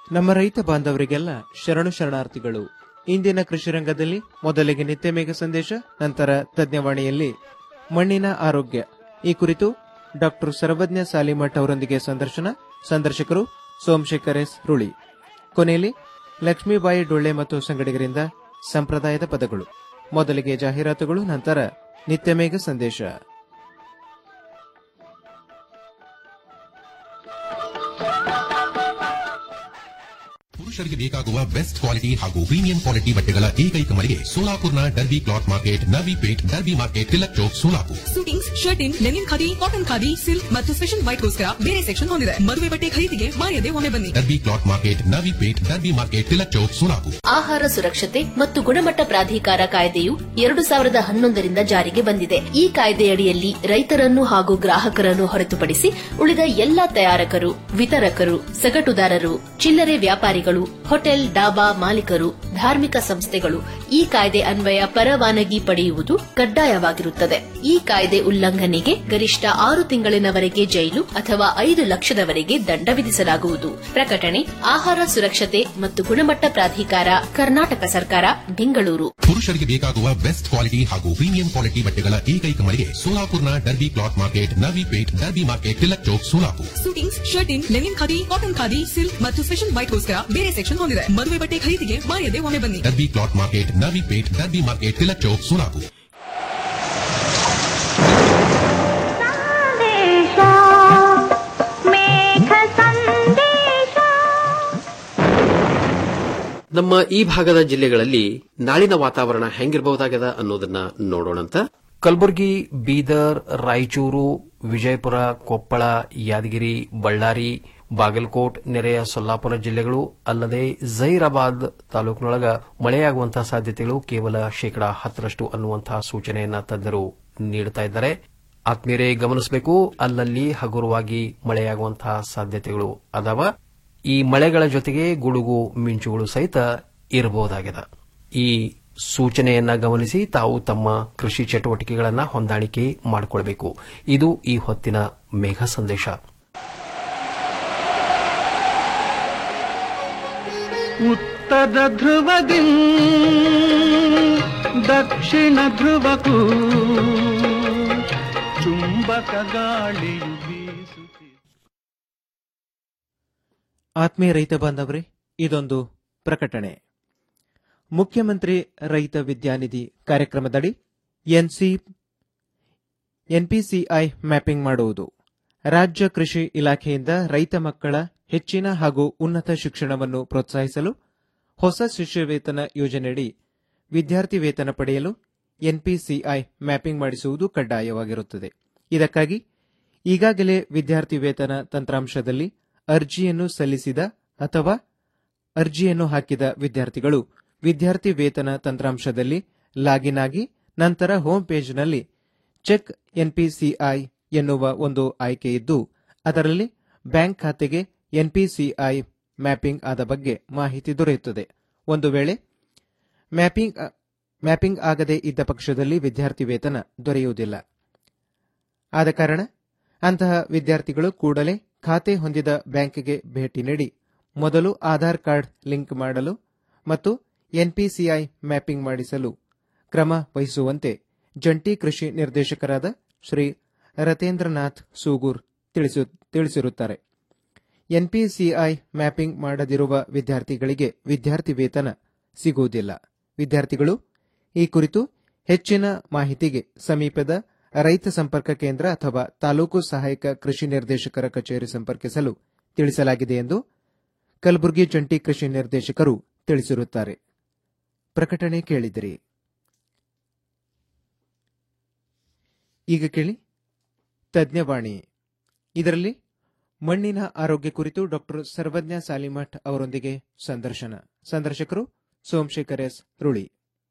ನಮ್ಮ ರೈತ ಬಾಂಧವರಿಗೆಲ್ಲ ಶರಣು ಶರಣಾರ್ಥಿಗಳು ಇಂದಿನ ಕೃಷಿ ರಂಗದಲ್ಲಿ ಮೊದಲಿಗೆ ನಿತ್ಯ ಮೇಘ ಸಂದೇಶ ನಂತರ ತಜ್ಞವಾಣಿಯಲ್ಲಿ ಮಣ್ಣಿನ ಆರೋಗ್ಯ ಈ ಕುರಿತು ಡಾಕ್ಟರ್ ಸರ್ವಜ್ಞ ಸಾಲಿಮಠ್ ಅವರೊಂದಿಗೆ ಸಂದರ್ಶನ ಸಂದರ್ಶಕರು ಸೋಮಶೇಖರ್ ಎಸ್ ರುಳಿ ಕೊನೆಯಲ್ಲಿ ಲಕ್ಷ್ಮೀಬಾಯಿ ಡೊಳ್ಳೆ ಮತ್ತು ಸಂಗಡಿಗರಿಂದ ಸಂಪ್ರದಾಯದ ಪದಗಳು ಮೊದಲಿಗೆ ಜಾಹೀರಾತುಗಳು ನಂತರ ನಿತ್ಯ ಮೇಘ ಸಂದೇಶ ಪುರುಷರಿಗೆ ಬೇಕಾಗುವ ಬೆಸ್ಟ್ ಕ್ವಾಲಿಟಿ ಹಾಗೂ ಪ್ರೀಮಿಯಂ ಕ್ವಾಲಿಟಿ ಬಟ್ಟೆಗಳ ಏಕೈಕ ಮಳಿಗೆ ಸೋಲಾಪುರ್ನ Derby cloth market Navi Peth Derby market Tilak Chowk Solapur suitings shirting linen khadi cotton khadi silk ಮತ್ತು ಸ್ಪೆಷಲ್ ವೈಟ್ಗೋಸ್ಕರ ಬೇರೆ ಸೆಕ್ಷನ್ ಹೊಂದಿದೆ ಮದುವೆ ಬಟ್ಟೆ ಖರೀದಿಗೆ ಮಾಯದೆ ಒಮ್ಮೆ ಬನ್ನಿ Derby cloth market Navi Peth Derby market Tilak Chowk Solapur ಆಹಾರ ಸುರಕ್ಷತೆ ಮತ್ತು ಗುಣಮಟ್ಟ ಪ್ರಾಧಿಕಾರ ಕಾಯ್ದೆಯು ಎರಡು ಸಾವಿರದ ಹನ್ನೊಂದರಿಂದ ಜಾರಿಗೆ ಬಂದಿದೆ ಈ ಕಾಯ್ದೆಯಡಿಯಲ್ಲಿ ರೈತರನ್ನು ಹಾಗೂ ಗ್ರಾಹಕರನ್ನು ಹೊರತುಪಡಿಸಿ ಉಳಿದ ಎಲ್ಲಾ ತಯಾರಕರು ವಿತರಕರು ಸಗಟುದಾರರು ಚಿಲ್ಲರೆ ವ್ಯಾಪಾರಿಗಳು ಹೋಟೆಲ್ ಡಾಬಾ ಮಾಲೀಕರು ಧಾರ್ಮಿಕ ಸಂಸ್ಥೆಗಳು ಈ ಕಾಯ್ದೆ ಅನ್ವಯ ಪರವಾನಗಿ ಪಡೆಯುವುದು ಕಡ್ಡಾಯವಾಗಿರುತ್ತದೆ ಈ ಕಾಯ್ದೆ ಉಲ್ಲಂಘನೆಗೆ ಗರಿಷ್ಠ ಆರು ತಿಂಗಳಿನವರೆಗೆ ಜೈಲು ಅಥವಾ ಐದು ಲಕ್ಷದವರೆಗೆ ದಂಡ ವಿಧಿಸಲಾಗುವುದು ಪ್ರಕಟಣೆ ಆಹಾರ ಸುರಕ್ಷತೆ ಮತ್ತು ಗುಣಮಟ್ಟ ಪ್ರಾಧಿಕಾರ ಕರ್ನಾಟಕ ಸರ್ಕಾರ ಬೆಂಗಳೂರು ಪುರುಷರಿಗೆ ಬೇಕಾಗುವ ಬೆಸ್ಟ್ ಕ್ವಾಲಿಟಿ ಹಾಗೂ ಪ್ರೀಮಿಯಂ ಕ್ವಾಲಿಟಿ ಬಟ್ಟೆಗಳ ಏಕೈಕ ಮಳಿಗೆ ಸೋಲಾಪುರ್ನ Derby cloth market Navi Peth Derby market Tilak Chowk Solapur suitings shirting linen khadi cotton khadi silk ಮತ್ತು ಸ್ಪೆಷಲ್ ವೈಟ್ಗೋಸ್ಕರ ಬೇರೆ ಸೆಕ್ಷನ್ ಹೊಂದಿದೆ ಮದುವೆ ಬಟ್ಟೆ ಖರೀದಿಗೆ ಮಾಯದೆ ಒಮ್ಮೆ ಬನ್ನಿ Derby cloth market Navi Peth Derby market Tilak Chowk Solapur Sandesha Megha ಸಂದೇಶ ನಮ್ಮ ಈ ಭಾಗದ ಜಿಲ್ಲೆಗಳಲ್ಲಿ ನಾಳಿನ ವಾತಾವರಣ ಹೆಂಗಿರಬಹುದಾಗದ ಅನ್ನೋದನ್ನ ನೋಡೋಣಂತ ಕಲಬುರಗಿ ಬೀದರ್ ರಾಯಚೂರು ವಿಜಯಪುರ ಕೊಪ್ಪಳ ಯಾದಗಿರಿ ಬಳ್ಳಾರಿ ಬಾಗಲಕೋಟ್ ನೆರೆಯ ಸೊಲ್ಲಾಪುರ ಜಿಲ್ಲೆಗಳು ಅಲ್ಲದೆ ಜೈರಾಬಾದ್ ತಾಲೂಕಿನೊಳಗ ಮಳೆಯಾಗುವಂತಹ ಸಾಧ್ಯತೆಗಳು ಕೇವಲ ಶೇಕಡಾ ಹತ್ತರಷ್ಟು ಅನ್ನುವಂತಹ ಸೂಚನೆಯನ್ನ ತಜ್ಞರು ನೀಡುತ್ತಾ ಇದ್ದಾರೆ ಆತ್ಮೀಯರೇ ಗಮನಿಸಬೇಕು ಅಲ್ಲಲ್ಲಿ ಹಗುರವಾಗಿ ಮಳೆಯಾಗುವಂತಹ ಸಾಧ್ಯತೆಗಳು ಅದಾವ ಈ ಮಳೆಗಳ ಜೊತೆಗೆ ಗುಡುಗು ಮಿಂಚುಗಳು ಸಹಿತ ಇರಬಹುದಾಗಿದೆ ಈ ಸೂಚನೆಯನ್ನ ಗಮನಿಸಿ ತಾವು ತಮ್ಮ ಕೃಷಿ ಚಟುವಟಿಕೆಗಳನ್ನ ಹೊಂದಾಣಿಕೆ ಮಾಡಿಕೊಳ್ಬೇಕು ಇದು ಈ ಹೊತ್ತಿನ ಮೇಘ ಸಂದೇಶ ಉತ್ತರ ಧ್ರುವದಿ ದಕ್ಷಿಣ ಧ್ರುವಕ್ಕೂ ಚುಂಬಕ ಗಾಳಿಯು ಬೀಸುತ್ತಿದೆ ಆತ್ಮೀಯ ರೈತ ಬಾಂಧವರೇ ಇದೊಂದು ಪ್ರಕಟಣೆ ಮುಖ್ಯಮಂತ್ರಿ ರೈತ ವಿದ್ಯಾನಿಧಿ ಕಾರ್ಯಕ್ರಮದಡಿ ಎನ್ಸಿ ಎನ್ಪಿಸಿಐ ಮ್ಯಾಪಿಂಗ್ ಮಾಡುವುದು ರಾಜ್ಯ ಕೃಷಿ ಇಲಾಖೆಯಿಂದ ರೈತ ಮಕ್ಕಳ ಹೆಚ್ಚಿನ ಹಾಗೂ ಉನ್ನತ ಶಿಕ್ಷಣವನ್ನು ಪ್ರೋತ್ಸಾಹಿಸಲು ಹೊಸ ಶಿಷ್ಯ ವೇತನ ಯೋಜನೆಯಡಿ ವಿದ್ಯಾರ್ಥಿ ವೇತನ ಪಡೆಯಲು ಎನ್ಪಿಸಿಐ ಮ್ಯಾಪಿಂಗ್ ಮಾಡಿಸುವುದು ಕಡ್ಡಾಯವಾಗಿರುತ್ತದೆ ಇದಕ್ಕಾಗಿ ಈಗಾಗಲೇ ವಿದ್ಯಾರ್ಥಿ ವೇತನ ತಂತ್ರಾಂಶದಲ್ಲಿ ಅರ್ಜಿಯನ್ನು ಸಲ್ಲಿಸಿದ ಅಥವಾ ಅರ್ಜಿಯನ್ನು ಹಾಕಿದ ವಿದ್ಯಾರ್ಥಿಗಳು ವಿದ್ಯಾರ್ಥಿ ವೇತನ ತಂತ್ರಾಂಶದಲ್ಲಿ ಲಾಗಿನ್ ಆಗಿ ನಂತರ ಹೋಮ್ ಪೇಜ್ನಲ್ಲಿ ಚೆಕ್ ಎನ್ಪಿಸಿಐ ಎನ್ನುವ ಒಂದು ಆಯ್ಕೆ ಇದ್ದು ಅದರಲ್ಲಿ ಬ್ಯಾಂಕ್ ಖಾತೆಗೆ ಎನ್ಪಿಸಿಐ ಮ್ಯಾಪಿಂಗ್ ಆದ ಬಗ್ಗೆ ಮಾಹಿತಿ ದೊರೆಯುತ್ತದೆ ಒಂದು ವೇಳೆ ಮ್ಯಾಪಿಂಗ್ ಮ್ಯಾಪಿಂಗ್ ಆಗದೇ ಇದ್ದ ಪಕ್ಷದಲ್ಲಿ ವಿದ್ಯಾರ್ಥಿ ವೇತನ ದೊರೆಯುವುದಿಲ್ಲ ಆದ ಕಾರಣ ಅಂತಹ ವಿದ್ಯಾರ್ಥಿಗಳು ಕೂಡಲೇ ಖಾತೆ ಹೊಂದಿದ ಬ್ಯಾಂಕ್ಗೆ ಭೇಟಿ ನೀಡಿ ಮೊದಲು ಆಧಾರ್ ಕಾರ್ಡ್ ಲಿಂಕ್ ಮಾಡಲು ಮತ್ತು ಎನ್ಪಿಸಿಐ ಮ್ಯಾಪಿಂಗ್ ಮಾಡಿಸಲು ಕ್ರಮ ವಹಿಸುವಂತೆ ಜಂಟಿ ಕೃಷಿ ನಿರ್ದೇಶಕರಾದ ಶ್ರೀ ರತೇಂದ್ರನಾಥ್ ಸೂಗೂರ್ ತಿಳಿಸು- ತಿಳಿಸಿರುತ್ತಾರೆ ಎನ್ಪಿಸಿಐ ಮ್ಯಾಪಿಂಗ್ ಮಾಡದಿರುವ ವಿದ್ಯಾರ್ಥಿಗಳಿಗೆ ವಿದ್ಯಾರ್ಥಿ ವೇತನ ಸಿಗುವುದಿಲ್ಲ ವಿದ್ಯಾರ್ಥಿಗಳು ಈ ಕುರಿತು ಹೆಚ್ಚಿನ ಮಾಹಿತಿಗೆ ಸಮೀಪದ ರೈತ ಸಂಪರ್ಕ ಕೇಂದ್ರ ಅಥವಾ ತಾಲೂಕು ಸಹಾಯಕ ಕೃಷಿ ನಿರ್ದೇಶಕರ ಕಚೇರಿ ಸಂಪರ್ಕಿಸಲು ತಿಳಿಸಲಾಗಿದೆ ಎಂದು ಕಲಬುರಗಿ ಜಂಟಿ ಕೃಷಿ ನಿರ್ದೇಶಕರು ತಿಳಿಸಿರುತ್ತಾರೆ ಪ್ರಕಟಣೆ ಕೇಳಿದಿರಿ ಈಗ ಕೇಳಿ ತಜ್ಞವಾಣಿ ಇದರಲ್ಲಿ ಮಣ್ಣಿನ ಆರೋಗ್ಯ ಕುರಿತು ಡಾಕ್ಟರ್ ಸರ್ವಜ್ಞ ಸಾಲಿಮಠ್ ಅವರೊಂದಿಗೆ ಸಂದರ್ಶನ ಸಂದರ್ಶಕರು ಸೋಮಶೇಖರ್ ಎಸ್ ರುಳಿ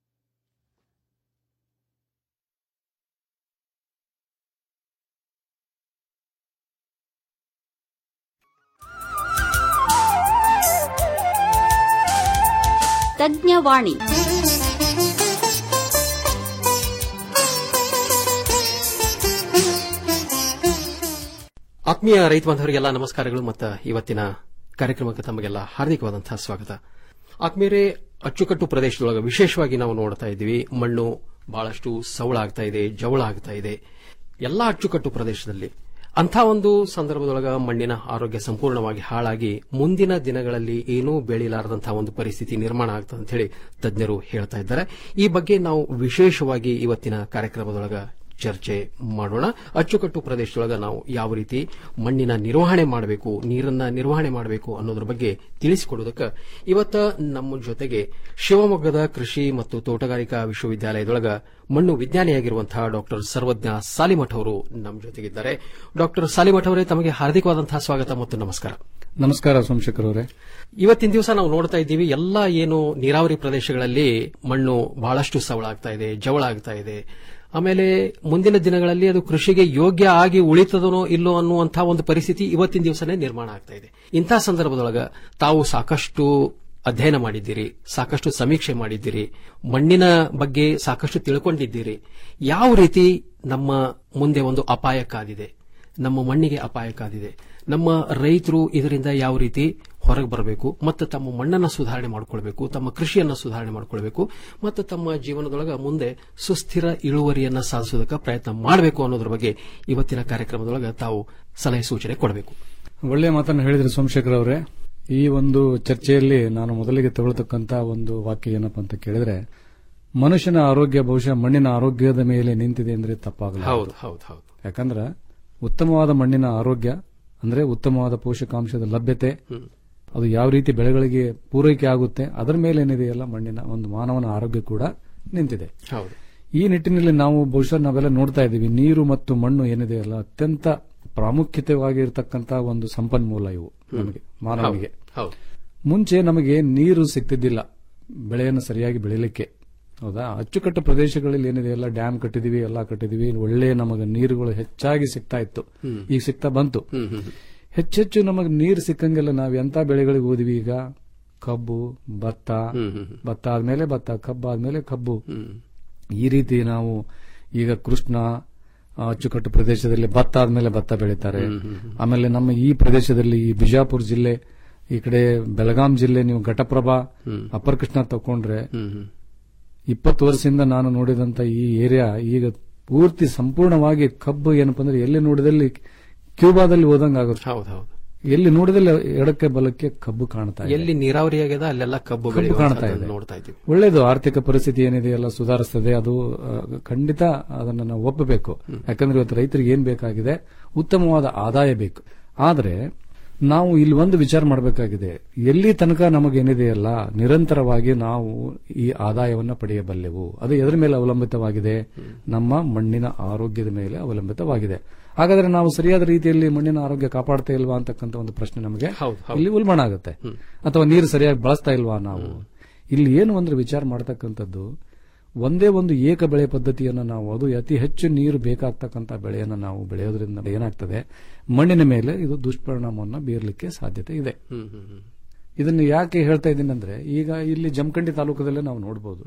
ತಜ್ಞವಾಣಿ ಆತ್ಮೀಯ ರೈತ ಬಾಂಧವರಿಗೆಲ್ಲ ನಮಸ್ಕಾರಗಳು ಮತ್ತು ಇವತ್ತಿನ ಕಾರ್ಯಕ್ರಮಕ್ಕೆ ತಮಗೆಲ್ಲ ಹಾರ್ದಿಕವಾದಂತಹ ಸ್ವಾಗತ ಆದ್ಮೇಲೆ ಅಚ್ಚುಕಟ್ಟು ಪ್ರದೇಶದೊಳಗೆ ವಿಶೇಷವಾಗಿ ನಾವು ನೋಡ್ತಾ ಇದ್ದೀವಿ ಮಣ್ಣು ಬಹಳಷ್ಟು ಸವಳ ಆಗ್ತಾ ಇದೆ ಜವಳ ಆಗ್ತಾ ಇದೆ ಎಲ್ಲಾ ಅಚ್ಚುಕಟ್ಟು ಪ್ರದೇಶದಲ್ಲಿ ಅಂಥ ಒಂದು ಸಂದರ್ಭದೊಳಗ ಮಣ್ಣಿನ ಆರೋಗ್ಯ ಸಂಪೂರ್ಣವಾಗಿ ಹಾಳಾಗಿ ಮುಂದಿನ ದಿನಗಳಲ್ಲಿ ಏನೂ ಬೆಳೆಯಲಾರದಂತಹ ಒಂದು ಪರಿಸ್ಥಿತಿ ನಿರ್ಮಾಣ ಆಗ್ತದೆ ಅಂತ ಹೇಳಿ ತಜ್ಞರು ಹೇಳ್ತಾ ಇದ್ದಾರೆ ಈ ಬಗ್ಗೆ ನಾವು ವಿಶೇಷವಾಗಿ ಇವತ್ತಿನ ಕಾರ್ಯಕ್ರಮದೊಳಗ ಚರ್ಚೆ ಮಾಡೋಣ ಅಚ್ಚುಕಟ್ಟು ಪ್ರದೇಶದೊಳಗ ನಾವು ಯಾವ ರೀತಿ ಮಣ್ಣಿನ ನಿರ್ವಹಣೆ ಮಾಡಬೇಕು ನೀರನ್ನ ನಿರ್ವಹಣೆ ಮಾಡಬೇಕು ಅನ್ನೋದ್ರ ಬಗ್ಗೆ ತಿಳಿಸಿಕೊಡೋದಕ್ಕೆ ಇವತ್ತ ನಮ್ಮ ಜೊತೆಗೆ ಶಿವಮೊಗ್ಗದ ಕೃಷಿ ಮತ್ತು ತೋಟಗಾರಿಕಾ ವಿಶ್ವವಿದ್ಯಾಲಯದೊಳಗ ಮಣ್ಣು ವಿಜ್ಞಾನಿಯಾಗಿರುವಂತಹ ಡಾಕ್ಟರ್ ಸರ್ವಜ್ಞ ಸಾಲಿಮಠ್ ಅವರು ನಮ್ಮ ಜೊತೆಗಿದ್ದಾರೆ ಡಾಕ್ಟರ್ ಸಾಲಿಮಠ್ ಅವರೇ ತಮಗೆ ಹಾರ್ದಿಕವಾದಂತಹ ಸ್ವಾಗತ ಮತ್ತು ನಮಸ್ಕಾರ ನಮಸ್ಕಾರ ಸೋಮಶೇಖರ್ ಅವರೇ ಇವತ್ತಿನ ದಿವಸ ನಾವು ನೋಡ್ತಾ ಇದ್ದೀವಿ ಎಲ್ಲ ಏನು ನೀರಾವರಿ ಪ್ರದೇಶಗಳಲ್ಲಿ ಮಣ್ಣು ಬಹಳಷ್ಟು ಸವಳ ಆಗ್ತಾ ಇದೆ ಜವಳ ಆಗ್ತಾ ಇದೆ ಆಮೇಲೆ ಮುಂದಿನ ದಿನಗಳಲ್ಲಿ ಅದು ಕೃಷಿಗೆ ಯೋಗ್ಯ ಆಗಿ ಉಳಿತದನೋ ಇಲ್ಲೋ ಅನ್ನುವಂತಹ ಒಂದು ಪರಿಸ್ಥಿತಿ ಇವತ್ತಿನ ದಿವಸನೇ ನಿರ್ಮಾಣ ಆಗ್ತಾ ಇದೆ ಇಂತಹ ಸಂದರ್ಭದೊಳಗ ತಾವು ಸಾಕಷ್ಟು ಅಧ್ಯಯನ ಮಾಡಿದ್ದೀರಿ ಸಾಕಷ್ಟು ಸಮೀಕ್ಷೆ ಮಾಡಿದ್ದೀರಿ ಮಣ್ಣಿನ ಬಗ್ಗೆ ಸಾಕಷ್ಟು ತಿಳ್ಕೊಂಡಿದ್ದೀರಿ ಯಾವ ರೀತಿ ನಮ್ಮ ಮುಂದೆ ಒಂದು ಅಪಾಯ ಕಾದಿದೆ ನಮ್ಮ ಮಣ್ಣಿಗೆ ಅಪಾಯ ಕಾದಿದೆ ನಮ್ಮ ರೈತರು ಇದರಿಂದ ಯಾವ ರೀತಿ ಹೊರಗೆ ಬರಬೇಕು ಮತ್ತು ತಮ್ಮ ಮಣ್ಣನ್ನು ಸುಧಾರಣೆ ಮಾಡಿಕೊಳ್ಬೇಕು ತಮ್ಮ ಕೃಷಿಯನ್ನು ಸುಧಾರಣೆ ಮಾಡಿಕೊಳ್ಬೇಕು ಮತ್ತು ತಮ್ಮ ಜೀವನದೊಳಗೆ ಮುಂದೆ ಸುಸ್ಥಿರ ಇಳುವರಿಯನ್ನ ಸಾಧಿಸೋದಕ್ಕೆ ಪ್ರಯತ್ನ ಮಾಡಬೇಕು ಅನ್ನೋದ್ರ ಬಗ್ಗೆ ಇವತ್ತಿನ ಕಾರ್ಯಕ್ರಮದೊಳಗೆ ತಾವು ಸಲಹೆ ಸೂಚನೆ ಕೊಡಬೇಕು ಒಳ್ಳೆ ಮಾತನ್ನು ಹೇಳಿದ್ರಿ ಸೋಮಶೇಖರ್ ಅವರೇ ಈ ಒಂದು ಚರ್ಚೆಯಲ್ಲಿ ನಾನು ಮೊದಲಿಗೆ ತಗೊಳ್ತಕ್ಕಂತ ಒಂದು ವಾಕ್ಯ ಏನಪ್ಪಾ ಅಂತ ಕೇಳಿದ್ರೆ ಮನುಷ್ಯನ ಆರೋಗ್ಯ ಬಹುಶಃ ಮಣ್ಣಿನ ಆರೋಗ್ಯದ ಮೇಲೆ ನಿಂತಿದೆ ಅಂದ್ರೆ ತಪ್ಪಾಗಲ್ಲ ಹೌದು ಹೌದು ಹೌದು ಯಾಕಂದ್ರೆ ಉತ್ತಮವಾದ ಮಣ್ಣಿನ ಆರೋಗ್ಯ ಅಂದ್ರೆ ಉತ್ತಮವಾದ ಪೋಷಕಾಂಶದ ಲಭ್ಯತೆ ಅದು ಯಾವ ರೀತಿ ಬೆಳೆಗಳಿಗೆ ಪೂರೈಕೆ ಆಗುತ್ತೆ ಅದರ ಮೇಲೆ ಏನಿದೆಯಲ್ಲ ಮಣ್ಣಿನ ಒಂದು ಮಾನವನ ಆರೋಗ್ಯ ಕೂಡ ನಿಂತಿದೆ ಹೌದು ಈ ನಿಟ್ಟಿನಲ್ಲಿ ನಾವು ಬಹುಶಃ ನಾವೆಲ್ಲ ನೋಡ್ತಾ ಇದ್ದೀವಿ ನೀರು ಮತ್ತು ಮಣ್ಣು ಏನಿದೆಯಲ್ಲ ಅತ್ಯಂತ ಪ್ರಾಮುಖ್ಯತೆವಾಗಿರ್ತಕ್ಕಂತ ಒಂದು ಸಂಪನ್ಮೂಲ ಇವು ನಮಗೆ ಮಾನವನಿಗೆ ಹೌದು ಮುಂಚೆ ನಮಗೆ ನೀರು ಸಿಗ್ತಿದ್ದಿಲ್ಲ ಬೆಳೆಯನ್ನು ಸರಿಯಾಗಿ ಬೆಳಿಲಿಕ್ಕೆ ಹೌದಾ ಅಚ್ಚುಕಟ್ಟು ಪ್ರದೇಶಗಳಲ್ಲಿ ಏನಿದೆಯಲ್ಲ ಡ್ಯಾಮ್ ಕಟ್ಟಿದೀವಿ ಎಲ್ಲ ಕಟ್ಟಿದೀವಿ ಒಳ್ಳೆ ನಮಗೆ ನೀರುಗಳು ಹೆಚ್ಚಾಗಿ ಸಿಗ್ತಾ ಇತ್ತು ಈಗ ಸಿಗ್ತಾ ಬಂತು ಹೆಚ್ಚೆಚ್ಚು ನಮಗೆ ನೀರು ಸಿಕ್ಕಂಗೆಲ್ಲ ನಾವು ಎಂತ ಬೆಳೆಗಳಿಗೆ ಹೋದ್ವಿ ಈಗ ಕಬ್ಬು ಭತ್ತ ಭತ್ತ ಆದ್ಮೇಲೆ ಭತ್ತ ಕಬ್ಬು ಆದ್ಮೇಲೆ ಕಬ್ಬು ಈ ರೀತಿ ನಾವು ಈಗ ಕೃಷ್ಣ ಆ, ಅಚ್ಚುಕಟ್ಟು ಪ್ರದೇಶದಲ್ಲಿ ಭತ್ತ ಆದ್ಮೇಲೆ ಭತ್ತ ಬೆಳೀತಾರೆ ಆಮೇಲೆ ನಮ್ಮ ಈ ಪ್ರದೇಶದಲ್ಲಿ ಈ ಬಿಜಾಪುರ ಜಿಲ್ಲೆ ಈ ಕಡೆ ಬೆಳಗಾಂ ಜಿಲ್ಲೆ ನೀವು ಘಟಪ್ರಭಾ ಅಪ್ಪರ್ ಕೃಷ್ಣ ತಕೊಂಡ್ರೆ ಇಪ್ಪತ್ತು ವರ್ಷದಿಂದ ನಾನು ನೋಡಿದಂತ ಈ ಏರಿಯಾ ಈಗ ಪೂರ್ತಿ ಸಂಪೂರ್ಣವಾಗಿ ಕಬ್ಬು ಏನಪ್ಪಾ ಅಂದ್ರೆ ಎಲ್ಲಿ ನೋಡಿದಲ್ಲಿ ಕ್ಯೂಬಾದಲ್ಲಿ ಹೋದಂಗ ಆಗುತ್ತೆ ಹೌದು ಹೌದು ಎಲ್ಲಿ ನೋಡಿದಲ್ಲಿ ಎಡಕ್ಕೆ ಬಲಕ್ಕೆ ಕಬ್ಬು ಕಾಣ್ತಾ ಇದೆ ಎಲ್ಲಿ ನೀರಾವರಿ ಆಗ್ಯದ ಅಲ್ಲೆಲ್ಲ ಕಬ್ಬು ಕಬ್ಬು ಬೆಳೆಯುವಂಥದ್ದನ್ನ ಕಾಣ್ತಾ ಇದೆ ನೋಡ್ತಾ ಇದ್ದೀವಿ ಒಳ್ಳೇದು ಆರ್ಥಿಕ ಪರಿಸ್ಥಿತಿ ಏನಿದೆ ಎಲ್ಲ ಸುಧಾರಿಸ್ತದೆ ಅದು ಆ, ಖಂಡಿತ ಅದನ್ನು ನಾವು ಒಪ್ಪಬೇಕು ಯಾಕಂದ್ರೆ ಇವತ್ತು ರೈತರಿಗೆ ಏನ್ ಬೇಕಾಗಿದೆ ಉತ್ತಮವಾದ ಆದಾಯ ಬೇಕು ಆದ್ರೆ ನಾವು ಇಲ್ಲಿ ಒಂದು ವಿಚಾರ ಮಾಡಬೇಕಾಗಿದೆ ಎಲ್ಲಿ ತನಕ ನಮಗೇನಿದೆಯಲ್ಲ ನಿರಂತರವಾಗಿ ನಾವು ಈ ಆದಾಯವನ್ನ ಪಡೆಯಬಲ್ಲೆವು ಅದು ಎದರ ಮೇಲೆ ಅವಲಂಬಿತವಾಗಿದೆ ನಮ್ಮ ಮಣ್ಣಿನ ಆರೋಗ್ಯದ ಮೇಲೆ ಅವಲಂಬಿತವಾಗಿದೆ ಹಾಗಾದ್ರೆ ನಾವು ಸರಿಯಾದ ರೀತಿಯಲ್ಲಿ ಮಣ್ಣಿನ ಆರೋಗ್ಯ ಕಾಪಾಡ್ತಾ ಇಲ್ವಾ ಅಂತಕ್ಕಂಥ ಒಂದು ಪ್ರಶ್ನೆ ನಮಗೆ ಹೌದು, ಹೌದು. ಇಲ್ಲಿ ಉಲ್ಬಣ ಆಗುತ್ತೆ ಅಥವಾ ನೀರು ಸರಿಯಾಗಿ ಬಳಸ್ತಾ ಇಲ್ವಾ ನಾವು ಇಲ್ಲಿ ಏನು ಅಂದ್ರೆ ವಿಚಾರ ಮಾಡತಕ್ಕಂಥದ್ದು ಒಂದೇ ಒಂದು ಏಕ ಬೆಳೆ ಪದ್ಧತಿಯನ್ನು ನಾವು ಅದು ಅತಿ ಹೆಚ್ಚು ನೀರು ಬೇಕಾಗ್ತಕ್ಕಂಥ ಬೆಳೆಯನ್ನು ನಾವು ಬೆಳೆಯೋದ್ರಿಂದ ಏನಾಗ್ತದೆ ಮಣ್ಣಿನ ಮೇಲೆ ಇದು ದುಷ್ಪರಿಣಾಮವನ್ನು ಬೀರಲಿಕ್ಕೆ ಸಾಧ್ಯತೆ ಇದೆ ಹ್ಮ್ ಹ್ಮ್ ಹ್ಮ್ ಇದನ್ನು ಯಾಕೆ ಹೇಳ್ತಾ ಇದ್ದೀನಿ ಅಂದ್ರೆ ಈಗ ಇಲ್ಲಿ ಜಮಖಂಡಿ ತಾಲೂಕದಲ್ಲೇ ನಾವು ನೋಡಬಹುದು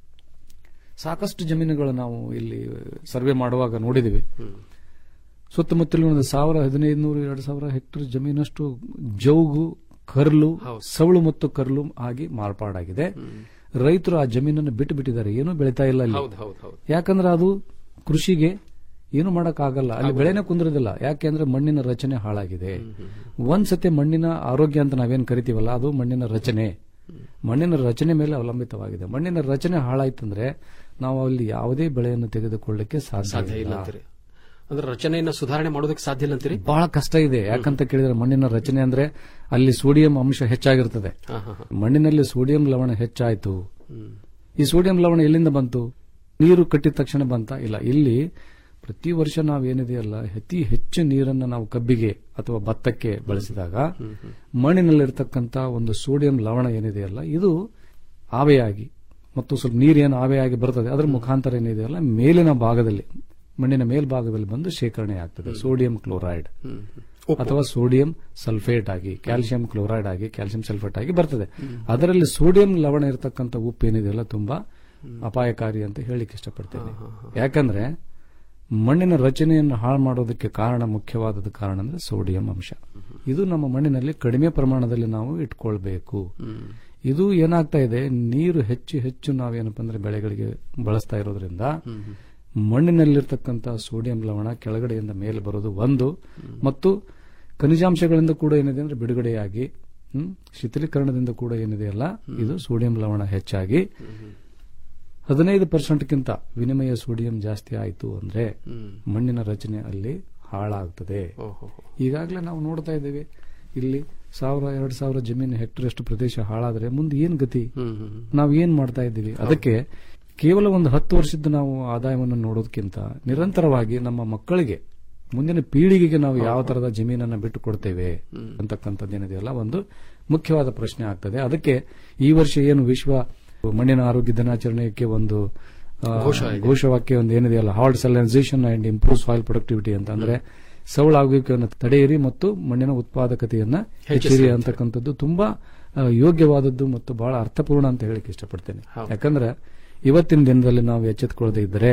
ಸಾಕಷ್ಟು ಜಮೀನುಗಳು ನಾವು ಇಲ್ಲಿ ಸರ್ವೆ ಮಾಡುವಾಗ ನೋಡಿದಿವಿ ಸುತ್ತಮುತ್ತಲಿನ ಒಂದು ಸಾವಿರ ಹದಿನೈದು ನೂರು ಎರಡು ಸಾವಿರ ಹೆಕ್ಟೇರ್ ಜಮೀನಷ್ಟು ಜೌಗು ಕರ್ಲು ಸವಳು ಮತ್ತು ಕರ್ಲು ಆಗಿ ಮಾರ್ಪಾಡಾಗಿದೆ ರೈತರು ಆ ಜಮೀನನ್ನು ಬಿಟ್ಟು ಬಿಟ್ಟಿದ್ದಾರೆ ಏನೂ ಬೆಳೀತಾ ಇಲ್ಲ ಅಲ್ಲಿ ಹೌದು ಹೌದು ಹೌದು ಯಾಕಂದ್ರೆ ಅದು ಕೃಷಿಗೆ ಏನು ಆಗಲ್ಲ ಅಲ್ಲಿ ಬೆಳೆನೇ ಕುಂದ್ರದಿಲ್ಲ ಯಾಕೆಂದ್ರೆ ಮಣ್ಣಿನ ರಚನೆ ಹಾಳಾಗಿದೆ ಒಂದ್ಸತಿ ಮಣ್ಣಿನ ಆರೋಗ್ಯ ಅಂತ ನಾವೇನ್ ಕರಿತೀವಲ್ಲ ಅದು ಮಣ್ಣಿನ ರಚನೆ ಮಣ್ಣಿನ ರಚನೆ ಮೇಲೆ ಅವಲಂಬಿತವಾಗಿದೆ ಮಣ್ಣಿನ ರಚನೆ ಹಾಳಾಯ್ತಂದ್ರೆ ನಾವು ಅಲ್ಲಿ ಯಾವುದೇ ಬೆಳೆಯನ್ನು ತೆಗೆದುಕೊಳ್ಳಕ್ಕೆ ಸಾಧ್ಯ ಸಾಧ್ಯ ಇಲ್ಲ ಇಲ್ಲ ಅಂತೀರಿ ಅಂದ್ರೆ ರಚನೆಯನ್ನ ಸುಧಾರಣೆ ಮಾಡೋದಕ್ಕೆ ಸಾಧ್ಯ ಇಲ್ಲ ಅಂತೀರಿ ಬಹಳ ಕಷ್ಟ ಇದೆ ಯಾಕಂತ ಕೇಳಿದ್ರೆ ಮಣ್ಣಿನ ರಚನೆ ಅಂದ್ರೆ ಅಲ್ಲಿ ಸೋಡಿಯಂ ಅಂಶ ಹೆಚ್ಚಾಗಿರ್ತದೆ ಹಾ, ಹಾ, ಹಾ. ಮಣ್ಣಿನಲ್ಲಿ ಸೋಡಿಯಂ ಲವಣ ಹೆಚ್ಚಾಯ್ತು ಈ ಸೋಡಿಯಂ ಲವಣ ಎಲ್ಲಿಂದ ಬಂತು ನೀರು ಕಟ್ಟಿದ ತಕ್ಷಣ ಬಂತ ಇಲ್ಲ ಇಲ್ಲಿ ಪ್ರತಿ ವರ್ಷ ನಾವೇನಿದೆಯಲ್ಲ ಅತಿ ಹೆಚ್ಚು ನೀರನ್ನು ನಾವು ಕಬ್ಬಿಗೆ ಅಥವಾ ಭತ್ತಕ್ಕೆ ಬಳಸಿದಾಗ ಮಣ್ಣಿನಲ್ಲಿರ್ತಕ್ಕಂಥ ಒಂದು ಸೋಡಿಯಂ ಲವಣ ಏನಿದೆಯಲ್ಲ ಇದು ಆವೆಯಾಗಿ ಮತ್ತು ಸ್ವಲ್ಪ ನೀರೇನು ಆವೆಯಾಗಿ ಬರ್ತದೆ ಅದರ ಮುಖಾಂತರ ಏನಿದೆಯಲ್ಲ ಮೇಲಿನ ಭಾಗದಲ್ಲಿ ಮಣ್ಣಿನ ಮೇಲ್ಭಾಗದಲ್ಲಿ ಬಂದು ಶೇಖರಣೆ ಆಗ್ತದೆ ಸೋಡಿಯಂ ಕ್ಲೋರೈಡ್ ಅಥವಾ ಸೋಡಿಯಂ ಸಲ್ಫೇಟ್ ಆಗಿ ಕ್ಯಾಲ್ಸಿಯಂ ಕ್ಲೋರೈಡ್ ಆಗಿ ಕ್ಯಾಲ್ಸಿಯಂ ಸಲ್ಫೇಟ್ ಆಗಿ ಬರ್ತದೆ ಅದರಲ್ಲಿ ಸೋಡಿಯಂ ಲವಣ ಇರತಕ್ಕಂಥ ಉಪ್ಪು ಏನಿದೆಯಲ್ಲ ತುಂಬಾ ಅಪಾಯಕಾರಿ ಅಂತ ಹೇಳಲಿಕ್ಕೆ ಇಷ್ಟಪಡ್ತೇನೆ ಯಾಕಂದ್ರೆ ಮಣ್ಣಿನ ರಚನೆಯನ್ನು ಹಾಳು ಮಾಡೋದಕ್ಕೆ ಕಾರಣ ಮುಖ್ಯವಾದದ ಕಾರಣ ಅಂದ್ರೆ ಸೋಡಿಯಂ ಅಂಶ ಇದು ನಮ್ಮ ಮಣ್ಣಿನಲ್ಲಿ ಕಡಿಮೆ ಪ್ರಮಾಣದಲ್ಲಿ ನಾವು ಇಟ್ಕೊಳ್ಬೇಕು ಇದು ಏನಾಗ್ತಾ ಇದೆ ನೀರು ಹೆಚ್ಚು ಹೆಚ್ಚು ನಾವೇನಪ್ಪ ಅಂದ್ರೆ ಬೆಳೆಗಳಿಗೆ ಬಳಸ್ತಾ ಇರೋದ್ರಿಂದ ಮಣ್ಣಿನಲ್ಲಿರ್ತಕ್ಕಂಥ ಸೋಡಿಯಂ ಲವಣ ಕೆಳಗಡೆಯಿಂದ ಮೇಲೆ ಬರೋದು ಒಂದು ಮತ್ತು ಖನಿಜಾಂಶಗಳಿಂದ ಕೂಡ ಏನಿದೆ ಅಂದ್ರೆ ಬಿಡುಗಡೆಯಾಗಿ ಹ್ಮ್, ಶಿಥಿಲೀಕರಣದಿಂದ ಕೂಡ ಏನಿದೆಯಲ್ಲ ಇದು ಸೋಡಿಯಂ ಲವಣ ಹೆಚ್ಚಾಗಿ ಹದಿನೈದು ಪರ್ಸೆಂಟ್ಗಿಂತ ವಿನಿಮಯ ಸೋಡಿಯಂ ಜಾಸ್ತಿ ಆಯಿತು ಅಂದ್ರೆ ಮಣ್ಣಿನ ರಚನೆ ಅಲ್ಲಿ ಹಾಳಾಗ್ತದೆ ಈಗಾಗಲೇ ನಾವು ನೋಡ್ತಾ ಇದ್ದೇವೆ ಇಲ್ಲಿ ಸಾವಿರ ಎರಡ್ ಸಾವಿರ ಜಮೀನು ಹೆಕ್ಟರ್ ಅಷ್ಟು ಪ್ರದೇಶ ಹಾಳಾದ್ರೆ ಮುಂದೆ ಏನ್ ಗತಿ ನಾವು ಏನ್ ಮಾಡ್ತಾ ಇದ್ದೀವಿ ಅದಕ್ಕೆ ಕೇವಲ ಒಂದು ಹತ್ತು ವರ್ಷದ ನಾವು ಆದಾಯವನ್ನು ನೋಡೋದಕ್ಕಿಂತ ನಿರಂತರವಾಗಿ ನಮ್ಮ ಮಕ್ಕಳಿಗೆ ಮುಂದಿನ ಪೀಳಿಗೆಗೆ ನಾವು ಯಾವ ತರದ ಜಮೀನನ್ನ ಬಿಟ್ಟು ಕೊಡ್ತೇವೆ ಅಂತಕ್ಕಂಥದ್ದು ಏನಿದೆಯಲ್ಲ ಒಂದು ಮುಖ್ಯವಾದ ಪ್ರಶ್ನೆ ಆಗ್ತದೆ ಅದಕ್ಕೆ ಈ ವರ್ಷ ಏನು ವಿಶ್ವ ಮಣ್ಣಿನ ಆರೋಗ್ಯ ದಿನಾಚರಣೆಗೆ ಒಂದು ಆ, ಘೋಷವಾಕ್ಯ ಒಂದು ಏನಿದೆಯಲ್ಲ halt salinisation and improve soil productivity ಅಂತ ಅಂದ್ರೆ ಸವಳಾಗುವಿಕೆಯನ್ನು ತಡೆಯಿರಿ ಮತ್ತು ಮಣ್ಣಿನ ಉತ್ಪಾದಕತೆಯನ್ನ ಹೆಚ್ಚಿರಿ ಅಂತಕ್ಕಂಥದ್ದು ತುಂಬಾ ಆ, ಯೋಗ್ಯವಾದದ್ದು ಮತ್ತು ಬಹಳ ಅರ್ಥಪೂರ್ಣ ಅಂತ ಹೇಳಿಕ್ಕೆ ಇಷ್ಟಪಡ್ತೇನೆ ಯಾಕಂದ್ರೆ ಇವತ್ತಿನ ದಿನದಲ್ಲಿ ನಾವು ಎಚ್ಚೆತ್ತುಕೊಳ್ಳದೆ ಇದ್ದರೆ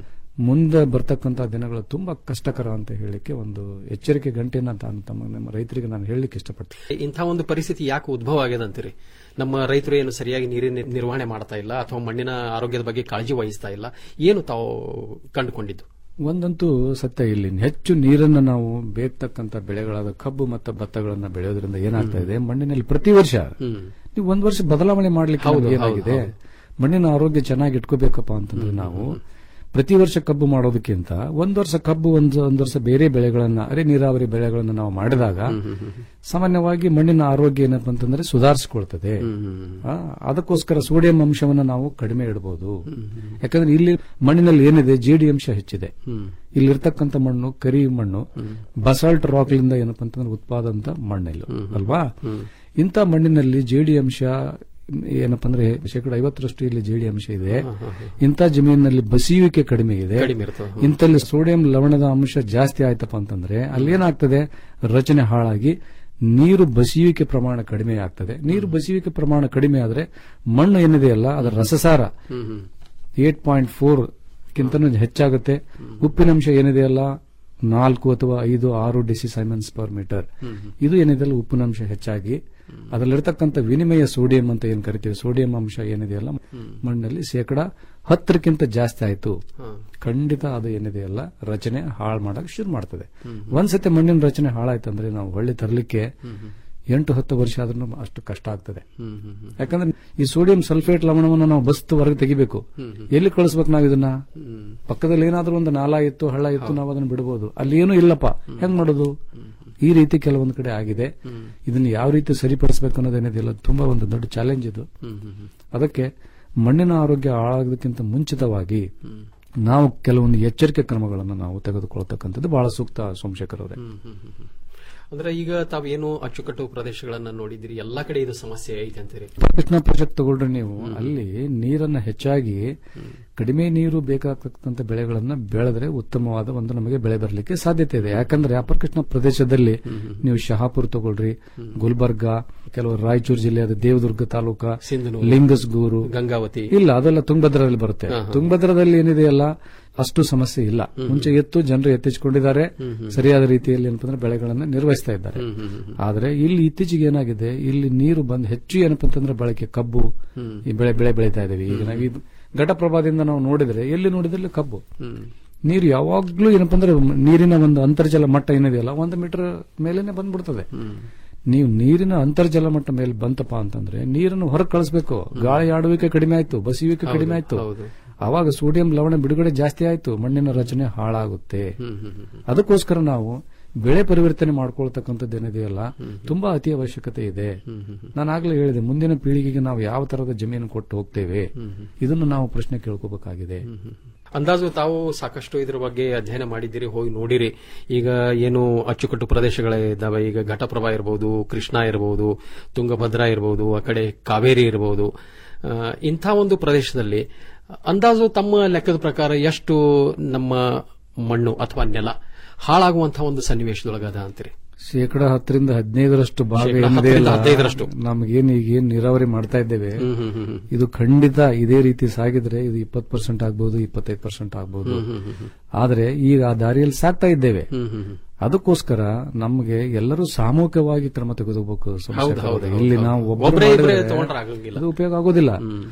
ಮುಂದೆ ಬರ್ತಕ್ಕಂಥ ದಿನಗಳು ತುಂಬಾ ಕಷ್ಟಕರ ಅಂತ ಹೇಳಲಿಕ್ಕೆ ಒಂದು ಎಚ್ಚರಿಕೆ ಗಂಟೆಯನ್ನ ತಾನು ತಮ್ಮ ನಮ್ಮ ರೈತರಿಗೆ ನಾನು ಹೇಳಲಿಕ್ಕೆ ಇಷ್ಟಪಡ್ತೇನೆ ಇಂಥ ಒಂದು ಪರಿಸ್ಥಿತಿ ಯಾಕೆ ಉದ್ಭವ ಆಗಿದೆ ಅಂತೀರಿ ನಮ್ಮ ರೈತರು ಏನು ಸರಿಯಾಗಿ ನೀರಿನ ನಿರ್ವಹಣೆ ಮಾಡ್ತಾ ಇಲ್ಲ ಅಥವಾ ಮಣ್ಣಿನ ಆರೋಗ್ಯದ ಬಗ್ಗೆ ಕಾಳಜಿ ವಹಿಸ್ತಾ ಇಲ್ಲ ಏನು ತಾವು ಕಂಡುಕೊಂಡಿದ್ದು ಒಂದಂತೂ ಸತ್ಯ ಇಲ್ಲಿ ಹೆಚ್ಚು ನೀರನ್ನು ನಾವು ಬೇಕ್ತಕ್ಕಂಥ ಬೆಳೆಗಳಾದ ಕಬ್ಬು ಮತ್ತು ಭತ್ತಗಳನ್ನ ಬೆಳೆಯೋದ್ರಿಂದ ಏನಾಗ್ತಾ ಇದೆ ಮಣ್ಣಿನಲ್ಲಿ ಪ್ರತಿ ವರ್ಷ ನೀವು ಒಂದ್ ವರ್ಷ ಬದಲಾವಣೆ ಮಾಡ್ಲಿಕ್ಕೆ ಹೌದು, ನಮ್ಗೆ ಏನಾಗಿದೆ ಮಣ್ಣಿನ ಆರೋಗ್ಯ ಚೆನ್ನಾಗಿ ಇಟ್ಕೋಬೇಕಪ್ಪ ಅಂತಂದ್ರೆ ನಾವು ಪ್ರತಿ ವರ್ಷ ಕಬ್ಬು ಮಾಡೋದಕ್ಕಿಂತ ಒಂದ್ ವರ್ಷ ಕಬ್ಬು ಒಂದು ಒಂದ್ ವರ್ಷ ಬೇರೆ ಬೆಳೆಗಳನ್ನ ಅರೆ ನೀರಾವರಿ ಬೆಳೆಗಳನ್ನ ನಾವು ಮಾಡಿದಾಗ ಸಾಮಾನ್ಯವಾಗಿ ಮಣ್ಣಿನ ಆರೋಗ್ಯ ಏನಪ್ಪ ಅಂತಂದ್ರೆ ಸುಧಾರಿಸಿಕೊಳ್ತದೆ ಆ, ಅದಕ್ಕೋಸ್ಕರ ಸೋಡಿಯಂ ಅಂಶವನ್ನು ನಾವು ಕಡಿಮೆ ಇಡಬಹುದು ಯಾಕಂದ್ರೆ ಇಲ್ಲಿ ಮಣ್ಣಿನಲ್ಲಿ ಏನಿದೆ ಜೇಡಿ ಅಂಶ ಹೆಚ್ಚಿದೆ ಇಲ್ಲಿರ್ತಕ್ಕಂಥ ಮಣ್ಣು ಕರಿ ಮಣ್ಣು ಬಸಾಲ್ಟ್ ರಾಕ್ಲಿಂದ ಏನಪ್ಪ ಅಂತಂದ್ರೆ ಉತ್ಪಾದಂತ ಮಣ್ಣಿಲ್ಲ ಅಲ್ವಾ ಇಂಥ ಮಣ್ಣಿನಲ್ಲಿ ಜೇಡಿ ಅಂಶ ಏನಪ್ಪ ಅಂದ್ರೆ ಶೇಕಡ ಐವತ್ತರಷ್ಟು ಇಲ್ಲಿ ಜೇಡಿ ಅಂಶ ಇದೆ ಇಂಥ ಜಮೀನಿನಲ್ಲಿ ಬಸಿಯುವಿಕೆ ಕಡಿಮೆ ಇದೆ ಕಡಿಮೆ ಇರ್ತದೆ. ಇಂಥಲ್ಲಿ ಸೋಡಿಯಂ ಲವಣದ ಅಂಶ ಜಾಸ್ತಿ ಆಯ್ತಪ್ಪ ಅಂತಂದ್ರೆ ಅಲ್ಲೇನಾಗ್ತದೆ ರಚನೆ ಹಾಳಾಗಿ ನೀರು ಬಸಿಯುವಿಕೆ ಪ್ರಮಾಣ ಕಡಿಮೆ ಆಗ್ತದೆ ನೀರು ಬಸಿಯುವಿಕೆ ಪ್ರಮಾಣ ಕಡಿಮೆ ಆದ್ರೆ ಮಣ್ಣು ಏನಿದೆಯಲ್ಲ ಅದರ ರಸಸಾರ ಏಟ್ ಪಾಯಿಂಟ್ ಫೋರ್ ಕಿಂತನೂ ಹೆಚ್ಚಾಗುತ್ತೆ ಉಪ್ಪಿನಂಶ ಏನಿದೆಯಲ್ಲ ನಾಲ್ಕು ಅಥವಾ ಐದು ಆರು ಡಿಸಿ ಸೈಮನ್ಸ್ ಪರ್ ಮೀಟರ್ ಇದು ಏನಿದೆಯಲ್ಲ ಉಪ್ಪಿನಂಶ ಹೆಚ್ಚಾಗಿ ಅದರಲ್ಲಿರ್ತಕ್ಕಂಥ ವಿನಿಮಯ ಸೋಡಿಯಂ ಅಂತ ಏನ್ ಕರಿತೀವಿ ಸೋಡಿಯಂ ಅಂಶ ಏನಿದೆಯಲ್ಲ ಮಣ್ಣಲ್ಲಿ ಶೇಕಡ ಹತ್ತರಕ್ಕಿಂತ ಜಾಸ್ತಿ ಆಯ್ತು ಖಂಡಿತ ಅದು ಏನಿದೆಯಲ್ಲ ರಚನೆ ಹಾಳು ಮಾಡಕ್ ಶುರು ಮಾಡ್ತದೆ ಒಂದ್ಸತಿ ಮಣ್ಣಿನ ರಚನೆ ಹಾಳಾಯ್ತಂದ್ರೆ ನಾವು ಹೊಳ್ಳಿ ತರಲಿಕ್ಕೆ ಎಂಟು ಹತ್ತು ವರ್ಷ ಆದ್ರೂ ಅಷ್ಟು ಕಷ್ಟ ಆಗ್ತದೆ ಯಾಕಂದ್ರೆ ಈ ಸೋಡಿಯಂ ಸಲ್ಫೇಟ್ ಲವಣವನ್ನು ನಾವು ಬಸ್ತು ಹೊರಗೆ ತೆಗಿಬೇಕು ಎಲ್ಲಿ ಕಳಿಸ್ಬೇಕು ನಾವು ಇದನ್ನ ಪಕ್ಕದಲ್ಲಿ ಏನಾದ್ರೂ ಒಂದು ನಾಲ ಇತ್ತು ಹಳ್ಳ ಇತ್ತು ನಾವು ಅದನ್ನ ಬಿಡಬಹುದು ಅಲ್ಲಿ ಏನೂ ಇಲ್ಲಪ್ಪ ಹೆಂಗ್ ಮಾಡೋದು ಈ ರೀತಿ ಕೆಲವೊಂದು ಕಡೆ ಆಗಿದೆ ಇದನ್ನ ಯಾವ ರೀತಿ ಸರಿಪಡಿಸಬೇಕು ಅನ್ನೋದೇನಿದೆಯಲ್ಲ ತುಂಬಾ ಒಂದು ದೊಡ್ಡ ಚಾಲೆಂಜ್ ಇದು ಅದಕ್ಕೆ ಮಣ್ಣಿನ ಆರೋಗ್ಯ ಹಾಳಾಗೋದಕ್ಕಿಂತ ಮುಂಚಿತವಾಗಿ ನಾವು ಕೆಲವೊಂದು ಎಚ್ಚರಿಕೆ ಕ್ರಮಗಳನ್ನು ನಾವು ತೆಗೆದುಕೊಳ್ತಕ್ಕಂಥದ್ದು ಬಹಳ ಸೂಕ್ತ ಸೋಮಶೇಖರ್ ಅವರೇ ಅಂದ್ರೆ ಈಗ ತಾವೇನು ಅಚ್ಚುಕಟ್ಟು ಪ್ರದೇಶಗಳನ್ನ ನೋಡಿದಿರಿ ಎಲ್ಲಾ ಕಡೆ ಇದು ಸಮಸ್ಯೆ ಐತೆ ಅಂತೀರಿ ಕೃಷ್ಣ ಪ್ರಾಜೆಕ್ಟ್ ತಗೊಳ್ರಿ ನೀವು ಅಲ್ಲಿ ನೀರನ್ನ ಹೆಚ್ಚಾಗಿ ಕಡಿಮೆ ನೀರು ಬೇಕಾಗ್ತಕ್ಕಂಥ ಬೆಳೆಗಳನ್ನ ಬೆಳೆದ್ರೆ ಉತ್ತಮವಾದ ಒಂದು ನಮಗೆ ಬೆಳೆ ಬರಲಿಕ್ಕೆ ಸಾಧ್ಯತೆ ಇದೆ ಯಾಕಂದ್ರೆ ಅಪರ ಕೃಷ್ಣ ಪ್ರದೇಶದಲ್ಲಿ ನೀವು ಶಹಾಪುರ್ ತಗೊಳ್ರಿ ಗುಲ್ಬರ್ಗ ಕೆಲವು ರಾಯಚೂರು ಜಿಲ್ಲೆಯಾದ ದೇವದುರ್ಗ ತಾಲೂಕ ಸಿಂಧನೂರು, ಲಿಂಗಸ್ಗೂರು ಗಂಗಾವತಿ ಇಲ್ಲ ಅದೆಲ್ಲ ತುಂಗಭದ್ರದಲ್ಲಿ ಬರುತ್ತೆ ತುಂಗಭದ್ರದಲ್ಲಿ ಏನಿದೆಯಲ್ಲ ಅಷ್ಟು ಸಮಸ್ಯೆ ಇಲ್ಲ ಮುಂಚೆ ಎತ್ತು ಜನರು ಎತ್ತಿಸಿಕೊಂಡಿದ್ದಾರೆ ಸರಿಯಾದ ರೀತಿಯಲ್ಲಿ ಏನಪ್ಪ ಅಂದ್ರೆ ಬೆಳೆಗಳನ್ನ ನಿರ್ವಹಿಸ್ತಾ ಇದ್ದಾರೆ ಆದ್ರೆ ಇಲ್ಲಿ ಇತ್ತೀಚೆಗೆ ಏನಾಗಿದೆ ಇಲ್ಲಿ ನೀರು ಬಂದ್ ಹೆಚ್ಚು ಏನಪ್ಪ ಅಂತಂದ್ರೆ ಬಳಕೆ ಕಬ್ಬು ಈ ಬೆಳೆ ಬೆಳೆ ಬೆಳೀತಾ ಇದ್ದೀವಿ ಈಗ ನಾವು ಇದು ಘಟಪ್ರಭಾದಿಂದ ನಾವು ನೋಡಿದ್ರೆ ಎಲ್ಲಿ ನೋಡಿದ್ರೆ ಕಬ್ಬು ನೀರು ಯಾವಾಗ್ಲೂ ಏನಪ್ಪ ಅಂದ್ರೆ ನೀರಿನ ಒಂದು ಅಂತರ್ಜಲ ಮಟ್ಟ ಏನಿದೆಯಲ್ಲ ಒಂದು ಮೀಟರ್ ಮೇಲೇನೆ ಬಂದ್ಬಿಡ್ತದೆ ನೀವು ನೀರಿನ ಅಂತರ್ಜಲ ಮಟ್ಟ ಮೇಲೆ ಬಂತಪ್ಪ ಅಂತಂದ್ರೆ ನೀರನ್ನು ಹೊರಗೆ ಕಳಿಸ್ಬೇಕು ಗಾಳಿ ಆಡುವಿಕೆ ಕಡಿಮೆ ಆಯ್ತು ಬಸಿಯುವಿಕೆ ಕಡಿಮೆ ಆಯ್ತು ಅವಾಗ ಸೋಡಿಯಂ ಲವಣ ಬಿಡುಗಡೆ ಜಾಸ್ತಿ ಆಯ್ತು ಮಣ್ಣಿನ ರಚನೆ ಹಾಳಾಗುತ್ತೆ ಅದಕ್ಕೋಸ್ಕರ ನಾವು ಬೆಳೆ ಪರಿವರ್ತನೆ ಮಾಡ್ಕೊಳ್ತಕ್ಕಂಥದ್ದು ಏನಿದೆಯಲ್ಲ ತುಂಬಾ ಅತಿ ಅವಶ್ಯಕತೆ ಇದೆ ನಾನು ಆಗ್ಲೇ ಹೇಳಿದೆ ಮುಂದಿನ ಪೀಳಿಗೆಗೆ ನಾವು ಯಾವ ತರದ ಜಮೀನು ಕೊಟ್ಟು ಹೋಗ್ತೇವೆ ಇದನ್ನು ನಾವು ಪ್ರಶ್ನೆ ಕೇಳ್ಕೋಬೇಕಾಗಿದೆ ಅಂದಾಜು ತಾವು ಸಾಕಷ್ಟು ಇದ್ರ ಬಗ್ಗೆ ಅಧ್ಯಯನ ಮಾಡಿದ್ದೀರಿ ಹೋಗಿ ನೋಡಿರಿ ಈಗ ಏನು ಅಚ್ಚುಕಟ್ಟು ಪ್ರದೇಶಗಳಿದ್ದಾವೆ ಈಗ ಘಟಪ್ರಭಾ ಇರಬಹುದು ಕೃಷ್ಣ ಇರಬಹುದು ತುಂಗಭದ್ರಾ ಇರಬಹುದು ಆ ಕಡೆ ಕಾವೇರಿ ಇರಬಹುದು ಆ, ಇಂಥ ಒಂದು ಪ್ರದೇಶದಲ್ಲಿ ಅಂದಾಜು ತಮ್ಮ ಲೆಕ್ಕದ ಪ್ರಕಾರ ಎಷ್ಟು ನಮ್ಮ ಮಣ್ಣು ಅಥವಾ ನೆಲ ಹಾಳಾಗುವಂತಹ ಒಂದು ಸನ್ನಿವೇಶದೊಳಗದ ಅಂತೀರಿ ಶೇಕಡ ಹತ್ತರಿಂದ ಹದಿನೈದರಷ್ಟು ಭಾಗ ಶೇಕಡ ಏನಿದೆ ಹತ್ತರಿಂದ ಅಲ್ಲ, ಹದಿನೈದರಷ್ಟು. ನಮಗೇನು ಈಗ ಏನ್ ನೀರಾವರಿ ಮಾಡ್ತಾ ಇದ್ದೇವೆ ಹ್ಮ್, ಹ್ಮ್, ಹ್ಮ್, ಹ್ಮ್. ಇದು ಖಂಡಿತ ಇದೇ ರೀತಿ ಸಾಗಿದ್ರೆ ಇದು ಇಪ್ಪತ್ತು ಪರ್ಸೆಂಟ್ ಆಗ್ಬಹುದು ಇಪ್ಪತ್ತೈದು ಪರ್ಸೆಂಟ್ ಆಗ್ಬಹುದು ಹ್ಮ್, ಹ್ಮ್, ಹ್ಮ್, ಹ್ಮ್. ಆದ್ರೆ ಈಗ ಆ ದಾರಿಯಲ್ಲಿ ಸಾಕ್ತಾ ಇದ್ದೇವೆ ಹ್ಮ್, ಹ್ಮ್, ಹ್ಮ್. ಅದಕ್ಕೋಸ್ಕರ ನಮಗೆ ಎಲ್ಲರೂ ಸಾಮೂಹಿಕವಾಗಿ ಕ್ರಮ ತೆಗೆದುಕೋಬೇಕು ಹೌದು, ಹೌದು, ಇಲ್ಲಿ ಹೌದು. ನಾವು ಒಬ್ರೇ ಒಬ್ಬರೇ ಇಬ್ರೇ ಮಾಡಿದ್ರೆ ತಗೊಂಡ್ರೆ ಆಗಂಗಿಲ್ಲ. ಅದು ಉಪಯೋಗ ಆಗೋದಿಲ್ಲ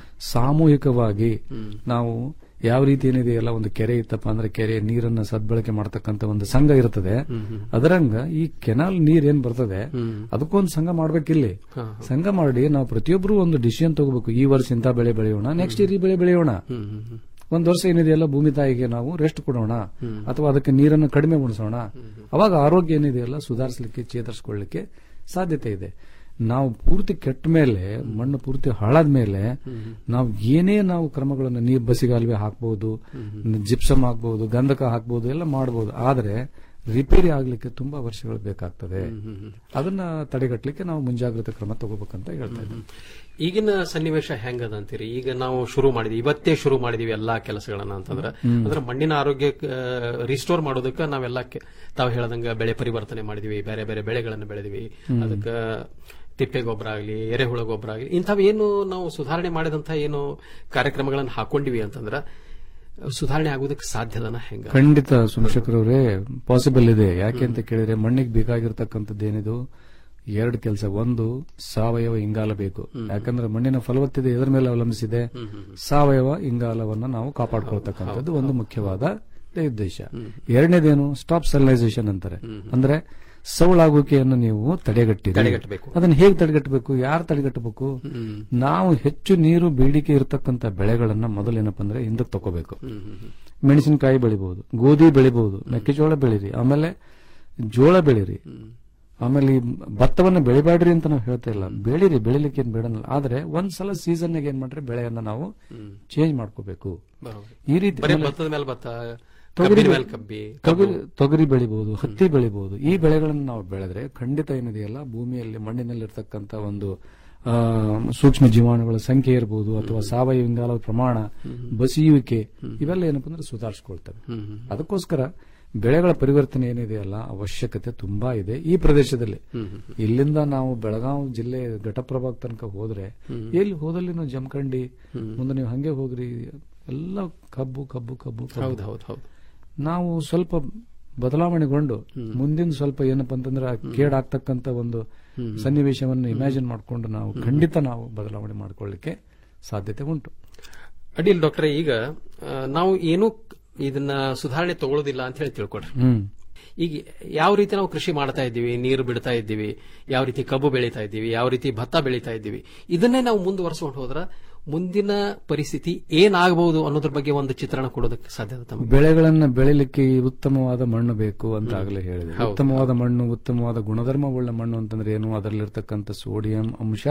ಸಾಮೂಹಿಕವಾಗಿ ನಾವು ಯಾವ ರೀತಿ ಏನಿದೆ ಎಲ್ಲ ಒಂದು ಕೆರೆ ಇತ್ತಪ್ಪ ಅಂದ್ರೆ ಕೆರೆ ನೀರನ್ನ ಸದ್ಬಳಕೆ ಮಾಡತಕ್ಕಂತ ಒಂದು ಸಂಘ ಇರ್ತದೆ ಅದರಂಗ ಈ ಕೆನಾಲ್ ನೀರ್ ಏನ್ ಬರ್ತದೆ ಅದಕ್ಕೊಂದು ಸಂಘ ಮಾಡ್ಬೇಕಿಲ್ಲಿ ಸಂಘ ಮಾಡಿ ನಾವು ಪ್ರತಿಯೊಬ್ಬರು ಒಂದು ಡಿಸಿಷನ್ ತಗೋಬೇಕು ಈ ವರ್ಷ ಇಂಥ ಬೆಳೆ ಬೆಳೆಯೋಣ ನೆಕ್ಸ್ಟ್ ಇಯರ್ ಈ ಬೆಳೆ ಬೆಳೆಯೋಣ ಒಂದ್ ವರ್ಷ ಏನಿದೆಯಲ್ಲ ಭೂಮಿ ತಾಯಿಗೆ ನಾವು ರೆಸ್ಟ್ ಕೊಡೋಣ ಅಥವಾ ಅದಕ್ಕೆ ನೀರನ್ನು ಕಡಿಮೆ ಉಣಿಸೋಣ ಅವಾಗ ಆರೋಗ್ಯ ಏನಿದೆಯಲ್ಲ ಸುಧಾರಿಸಲಿಕ್ಕೆ ಚೇತರಿಸಿಕೊಳ್ಳಿಕ್ಕೆ ಸಾಧ್ಯತೆ ಇದೆ ನಾವು ಪೂರ್ತಿ ಕೆಟ್ಟ ಮೇಲೆ ಮಣ್ಣು ಪೂರ್ತಿ ಹಾಳಾದ ಮೇಲೆ ನಾವು ಏನೇ ನಾವು ಕ್ರಮಗಳನ್ನು ನೀರು ಬಸಿಗಾಲುವೆ ಹಾಕ್ಬಹುದು ಜಿಪ್ಸಮ್ ಹಾಕ್ಬಹುದು ಗಂಧಕ ಹಾಕ್ಬಹುದು ಎಲ್ಲ ಮಾಡಬಹುದು ಆದ್ರೆ ರಿಪೇರಿ ಆಗ್ಲಿಕ್ಕೆ ತುಂಬಾ ವರ್ಷಗಳು ಬೇಕಾಗ್ತದೆ ಅದನ್ನ ತಡೆಗಟ್ಟಲಿಕ್ಕೆ ನಾವು ಮುಂಜಾಗ್ರತಾ ಕ್ರಮ ತಗೋಬೇಕಂತ ಹೇಳ್ತಾ ಇದ್ದೀನಿ ಈಗಿನ ಸನ್ನಿವೇಶ ಹೆಂಗದ ಅಂತೀರಿ ಈಗ ನಾವು ಶುರು ಮಾಡಿದ್ವಿ ಇವತ್ತೇ ಶುರು ಮಾಡಿದೀವಿ ಎಲ್ಲಾ ಕೆಲಸಗಳನ್ನ ಅಂತಂದ್ರ ಅಂದ್ರೆ ಮಣ್ಣಿನ ಆರೋಗ್ಯ ರಿಸ್ಟೋರ್ ಮಾಡೋದಕ್ಕೆ ನಾವೆಲ್ಲ ಕೆ- ತಾವು ಹೇಳದಂಗ ಬೆಳೆ ಪರಿವರ್ತನೆ ಮಾಡಿದ್ವಿ ಬೇರೆ ಬೇರೆ ಬೆಳೆಗಳನ್ನು ಬೆಳೆದಿವಿ ಅದಕ್ಕೆ ತಿಪ್ಪೆ ಗೊಬ್ಬರ ಆಗಲಿ ಎರೆಹುಳ ಗೊಬ್ಬರ ಆಗಲಿ ಇಂಥವು ಏನು ನಾವು ಸುಧಾರಣೆ ಮಾಡಿದಂತ ಏನು ಕಾರ್ಯಕ್ರಮಗಳನ್ನು ಹಾಕೊಂಡಿವಿ ಅಂತಂದ್ರ ಸುಧಾರಣೆ ಆಗೋದಕ್ಕೆ ಸಾಧ್ಯದನ ಹೆಂಗ ಖಂಡಿತ ಸೋಮಶೇಖರ್ ಪಾಸಿಬಲ್ ಇದೆ ಯಾಕೆ ಅಂತ ಕೇಳಿದ್ರೆ ಮಣ್ಣಿಗೆ ಬೇಕಾಗಿರ್ತಕ್ಕಂಥದ್ದು ಏನಿದು ಎರಡು ಕೆಲಸ ಒಂದು ಸಾವಯವ ಇಂಗಾಲ ಬೇಕು ಯಾಕಂದ್ರೆ ಮಣ್ಣಿನ ಫಲವತ್ತತೆ ಎದರ ಮೇಲೆ ಅವಲಂಬಿಸಿದೆ ಸಾವಯವ ಇಂಗಾಲವನ್ನ ನಾವು ಕಾಪಾಡ್ಕೊಳ್ತಕ್ಕಂಥದ್ದು ಒಂದು ಮುಖ್ಯವಾದ ಉದ್ದೇಶ ಎರಡನೇದೇನು ಸ್ಟಾಪ್ ಸೆಲೈಸೇಷನ್ ಅಂತಾರೆ ಅಂದ್ರೆ ಸವಳಾಗುವಿಕೆಯನ್ನು ನೀವು ತಡೆಗಟ್ಟಿರಿ ತಡೆಗಟ್ಟಬೇಕು. ಅದನ್ನ ಹೇಗೆ ತಡೆಗಟ್ಟಬೇಕು ಯಾರು ತಡೆಗಟ್ಟಬೇಕು ನಾವು ಹೆಚ್ಚು ನೀರು ಬೇಡಿಕೆ ಇರತಕ್ಕಂತ ಬೆಳೆಗಳನ್ನ ಮೊದಲೇನಪ್ಪ ಅಂದ್ರೆ ಹಿಂದಕ್ಕೆ ತಗೋಬೇಕು ಮೆಣಸಿನಕಾಯಿ ಬೆಳಿಬಹುದು ಗೋಧಿ ಬೆಳಿಬಹುದು ಮೆಕ್ಕೆಜೋಳ ಬೆಳಿರಿ ಆಮೇಲೆ ಜೋಳ ಬೆಳಿರಿ ಆಮೇಲೆ ಈ ಭತ್ತವನ್ನ ಬೆಳಿಬೇಡ್ರಿ ಅಂತ ನಾವು ಹೇಳ್ತಾ ಇಲ್ಲ ಬೆಳಿರಿ ಬೆಳಿಲಿಕ್ಕೆ ಏನ್ ಬೇಡನಲ್ಲ ಆದ್ರೆ ಒಂದ್ಸಲ ಸೀಸನ್ ಏನ್ ಮಾಡ್ರಿ ಬೆಳೆಯನ್ನ ನಾವು ಚೇಂಜ್ ಮಾಡ್ಕೋಬೇಕು ಬರೋಬ್ಬರಿ. ಈ ರೀತಿ ಬರೀ ಆಮೇಲೆ ಭತ್ತದ ಮೇಲೆ ಭತ್ತ ತೊಗರಿ ಕಬ್ಬಿನ ಮೇಲೆ ಕಬ್ಬಿ ತೊಗರಿ ತೊಗರಿ ಬೆಳಿಬಹುದು ಹತ್ತಿ ಬೆಳಿಬಹುದು ಈ ಬೆಳೆಗಳನ್ನು ನಾವು ಬೆಳೆದ್ರೆ ಖಂಡಿತ ಏನಿದೆಯಲ್ಲ ಭೂಮಿಯಲ್ಲಿ ಮಣ್ಣಿನಲ್ಲಿ ಇರ್ತಕ್ಕಂತ ಒಂದು ಆ, ಸೂಕ್ಷ್ಮ ಜೀವಾಣುಗಳ ಸಂಖ್ಯೆ ಇರಬಹುದು ಅಥವಾ ಸಾವಯವ ಇಂಗಾಲದ ಪ್ರಮಾಣ ಬಸಿಯುವಿಕೆ ಇವೆಲ್ಲ ಏನಪ್ಪ ಅಂದ್ರೆ ಸುಧಾರಿಸಿಕೊಳ್ತವೆ ಅದಕ್ಕೋಸ್ಕರ ಬೆಳೆಗಳ ಪರಿವರ್ತನೆ ಏನಿದೆಯಲ್ಲ ಅವಶ್ಯಕತೆ ತುಂಬಾ ಇದೆ ಈ ಪ್ರದೇಶದಲ್ಲಿ ಇಲ್ಲಿಂದ ನಾವು ಬೆಳಗಾವಿ ಜಿಲ್ಲೆ ಘಟಪ್ರಭಾಗ ತನಕ ಹೋದ್ರೆ ಎಲ್ಲಿ ಹೋದಲ್ಲಿ ನಾವು ಜಮಖಂಡಿ ಮುಂದೆ ನೀವು ಹಂಗೆ ಹೋಗ್ರಿ ಎಲ್ಲ ಕಬ್ಬು ಕಬ್ಬು ಕಬ್ಬು ಕಬ್ಬು. ಹೌದು ಹೌದು ಹೌದು ನಾವು ಸ್ವಲ್ಪ ಬದಲಾವಣೆಗೊಂಡು ಮುಂದಿನ ಸ್ವಲ್ಪ ಏನಪ್ಪಾ ಅಂತಂದ್ರೆ ಆ ಕೇಡಾಗ್ತಕ್ಕಂತ ಒಂದು ಸನ್ನಿವೇಶವನ್ನು ಇಮ್ಯಾಜಿನ್ ಮಾಡಿಕೊಂಡು ನಾವು ಖಂಡಿತ ನಾವು ಬದಲಾವಣೆ ಮಾಡ್ಕೊಳ್ಳಿಕ್ಕೆ ಸಾಧ್ಯತೆ ಉಂಟು ಅಡ್ಡಿಲ್ ಡಾಕ್ಟರ್ ಈಗ ಆ, ನಾವು ಏನು ಇದನ್ನ ಸುಧಾರಣೆ ತಗೊಳ್ಳೋದಿಲ್ಲ ಅಂತ ಹೇಳಿ ತಿಳ್ಕೊಡ್ರಿ ಹ್ಮ್ ಈಗ ಯಾವ ರೀತಿ ನಾವು ಕೃಷಿ ಮಾಡ್ತಾ ಇದ್ದೀವಿ ನೀರು ಬಿಡ್ತಾ ಇದ್ದೀವಿ ಯಾವ ರೀತಿ ಕಬ್ಬು ಬೆಳೀತಾ ಇದ್ದೀವಿ ಯಾವ ರೀತಿ ಭತ್ತ ಬೆಳೀತಾ ಇದ್ದೀವಿ ಇದನ್ನೇ ನಾವು ಮುಂದುವರ್ಸ್ಕೊಂಡು ಹೋದ್ರ ಮುಂದಿನ ಪರಿಸ್ಥಿತಿ ಏನಾಗಬಹುದು ಅನ್ನೋದ್ರ ಬಗ್ಗೆ ಒಂದು ಚಿತ್ರಣ ಕೊಡೋದಕ್ಕೆ ಸಾಧ್ಯತೆ ತಮಗೆ ಬೆಳೆಗಳನ್ನ ಬೆಳಿಲಿಕ್ಕೆ ಈ ಉತ್ತಮವಾದ ಮಣ್ಣು ಬೇಕು ಅಂತ ಆಗಲೇ ಹೇಳಿದೆ ಉತ್ತಮವಾದ ಮಣ್ಣು ಉತ್ತಮವಾದ ಗುಣಧರ್ಮವುಳ್ಳ ಮಣ್ಣು ಅಂತಂದ್ರೆ ಏನು ಅದರಲ್ಲಿರ್ತಕ್ಕಂಥ ಸೋಡಿಯಂ ಅಂಶ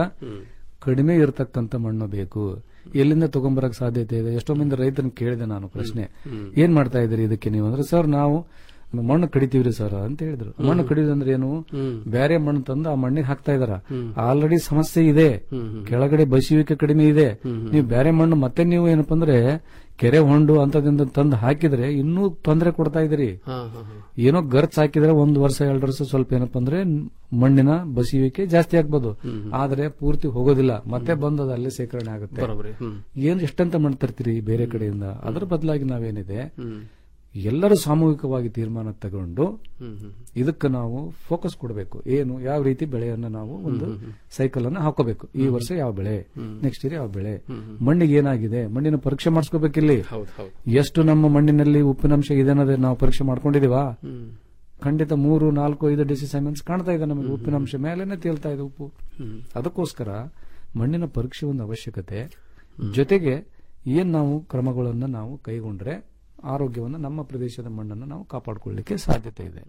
ಕಡಿಮೆ ಇರತಕ್ಕಂತ ಮಣ್ಣು ಬೇಕು ಎಲ್ಲಿಂದ ತಗೊಂಬರಕ್ ಸಾಧ್ಯತೆ ಇದೆ ಎಷ್ಟೋ ಮಂದಿ ರೈತರನ್ನ ಕೇಳಿದೆ ನಾನು ಪ್ರಶ್ನೆ ಏನ್ ಮಾಡ್ತಾ ಇದ್ರಿ ಇದಕ್ಕೆ ನೀವು ಅಂದ್ರೆ ಸರ್ ನಾವು ಮಣ್ಣು ಕಡಿತೀವ್ರಿ ಸರ್ ಅಂತ ಹೇಳಿದ್ರು ಮಣ್ಣು ಕಡಿಯೋದಂದ್ರೆ ಏನು ಬೇರೆ ಮಣ್ಣು ತಂದು ಆ ಮಣ್ಣಿಗೆ ಹಾಕ್ತಾ ಇದಾರ ಆಲ್ರೆಡಿ ಸಮಸ್ಯೆ ಇದೆ ಕೆಳಗಡೆ ಬಸಿಯುವಿಕೆ ಕಡಿಮೆ ಇದೆ ನೀವು ಬೇರೆ ಮಣ್ಣು ಮತ್ತೆ ನೀವು ಏನಪ್ಪಾ ಅಂದ್ರೆ ಕೆರೆ ಹೊಂಡು ಅಂತದಿಂದ ತಂದು ಹಾಕಿದ್ರೆ ಇನ್ನೂ ತೊಂದರೆ ಕೊಡ್ತಾ ಇದ್ರಿ ಹಾ, ಹಾ, ಹಾ. ಏನೋ ಗರ್ಚ್ ಹಾಕಿದ್ರೆ ಒಂದ್ ವರ್ಷ ಎರಡು ವರ್ಷ ಸ್ವಲ್ಪ ಏನಪ್ಪಾ ಅಂದ್ರೆ ಮಣ್ಣಿನ ಬಸಿಯುವಿಕೆ ಜಾಸ್ತಿ ಆಗ್ಬೋದು ಆದ್ರೆ ಪೂರ್ತಿ ಹೋಗೋದಿಲ್ಲ ಮತ್ತೆ ಬಂದು ಅದು ಅಲ್ಲೇ ಸೇಕರಣೆ ಆಗುತ್ತೆ ಬರೋಬ್ಬರಿ ಹ್ಮ್ ಏನ್ ಎಷ್ಟಂತ ಮಣ್ಣು ತರ್ತೀರಿ ಬೇರೆ ಕಡೆಯಿಂದ ಅದರ ಬದಲಾಗಿ ನಾವೇನಿದೆ ಎಲ್ಲರೂ ಸಾಮೂಹಿಕವಾಗಿ ತೀರ್ಮಾನ ತಗೊಂಡು ಇದಕ್ಕೆ ನಾವು ಫೋಕಸ್ ಕೊಡಬೇಕು ಏನು ಯಾವ ರೀತಿ ಬೆಳೆಯನ್ನ ನಾವು ಒಂದು ಸೈಕಲ್ ಅನ್ನ ಹಾಕೋಬೇಕು ಈ ವರ್ಷ ಯಾವ ಬೆಳೆ ನೆಕ್ಸ್ಟ್ ಇಯರ್ ಯಾವ ಬೆಳೆ ಮಣ್ಣಿಗೆ ಏನಾಗಿದೆ ಮಣ್ಣಿನ ಪರೀಕ್ಷೆ ಮಾಡಿಸ್ಕೋಬೇಕಿಲ್ಲಿ ಹೌದು ಹೌದು ಎಷ್ಟು ನಮ್ಮ ಮಣ್ಣಿನಲ್ಲಿ ಉಪ್ಪಿನಂಶ ಇದೆ ಅನ್ನೋದೇ ನಾವು ಪರೀಕ್ಷೆ ಮಾಡ್ಕೊಂಡಿದೀವಾ ಖಂಡಿತ ಮೂರು ನಾಲ್ಕು ಐದು ಡಿಸಿಸೈಮೆಂಟ್ಸ್ ಕಾಣ್ತಾ ಇದೆ ನಮಗೆ ಉಪ್ಪಿನಂಶ ಮೇಲೆನೆ ತೇಲ್ತಾ ಇದೆ ಉಪ್ಪು ಅದಕ್ಕೋಸ್ಕರ ಮಣ್ಣಿನ ಪರೀಕ್ಷೆ ಒಂದು ಅವಶ್ಯಕತೆ ಜೊತೆಗೆ ಏನ್ ನಾವು ಕ್ರಮಗಳನ್ನ ನಾವು ಕೈಗೊಂಡ್ರೆ ಆರೋಗ್ಯವನ್ನು ನಮ್ಮ ಪ್ರದೇಶದ ಮಣ್ಣನ್ನು ನಾವು ಕಾಪಾಡಿಕೊಳ್ಳಿಕ್ಕೆ ಸಾಧ್ಯತೆ ಇದೆ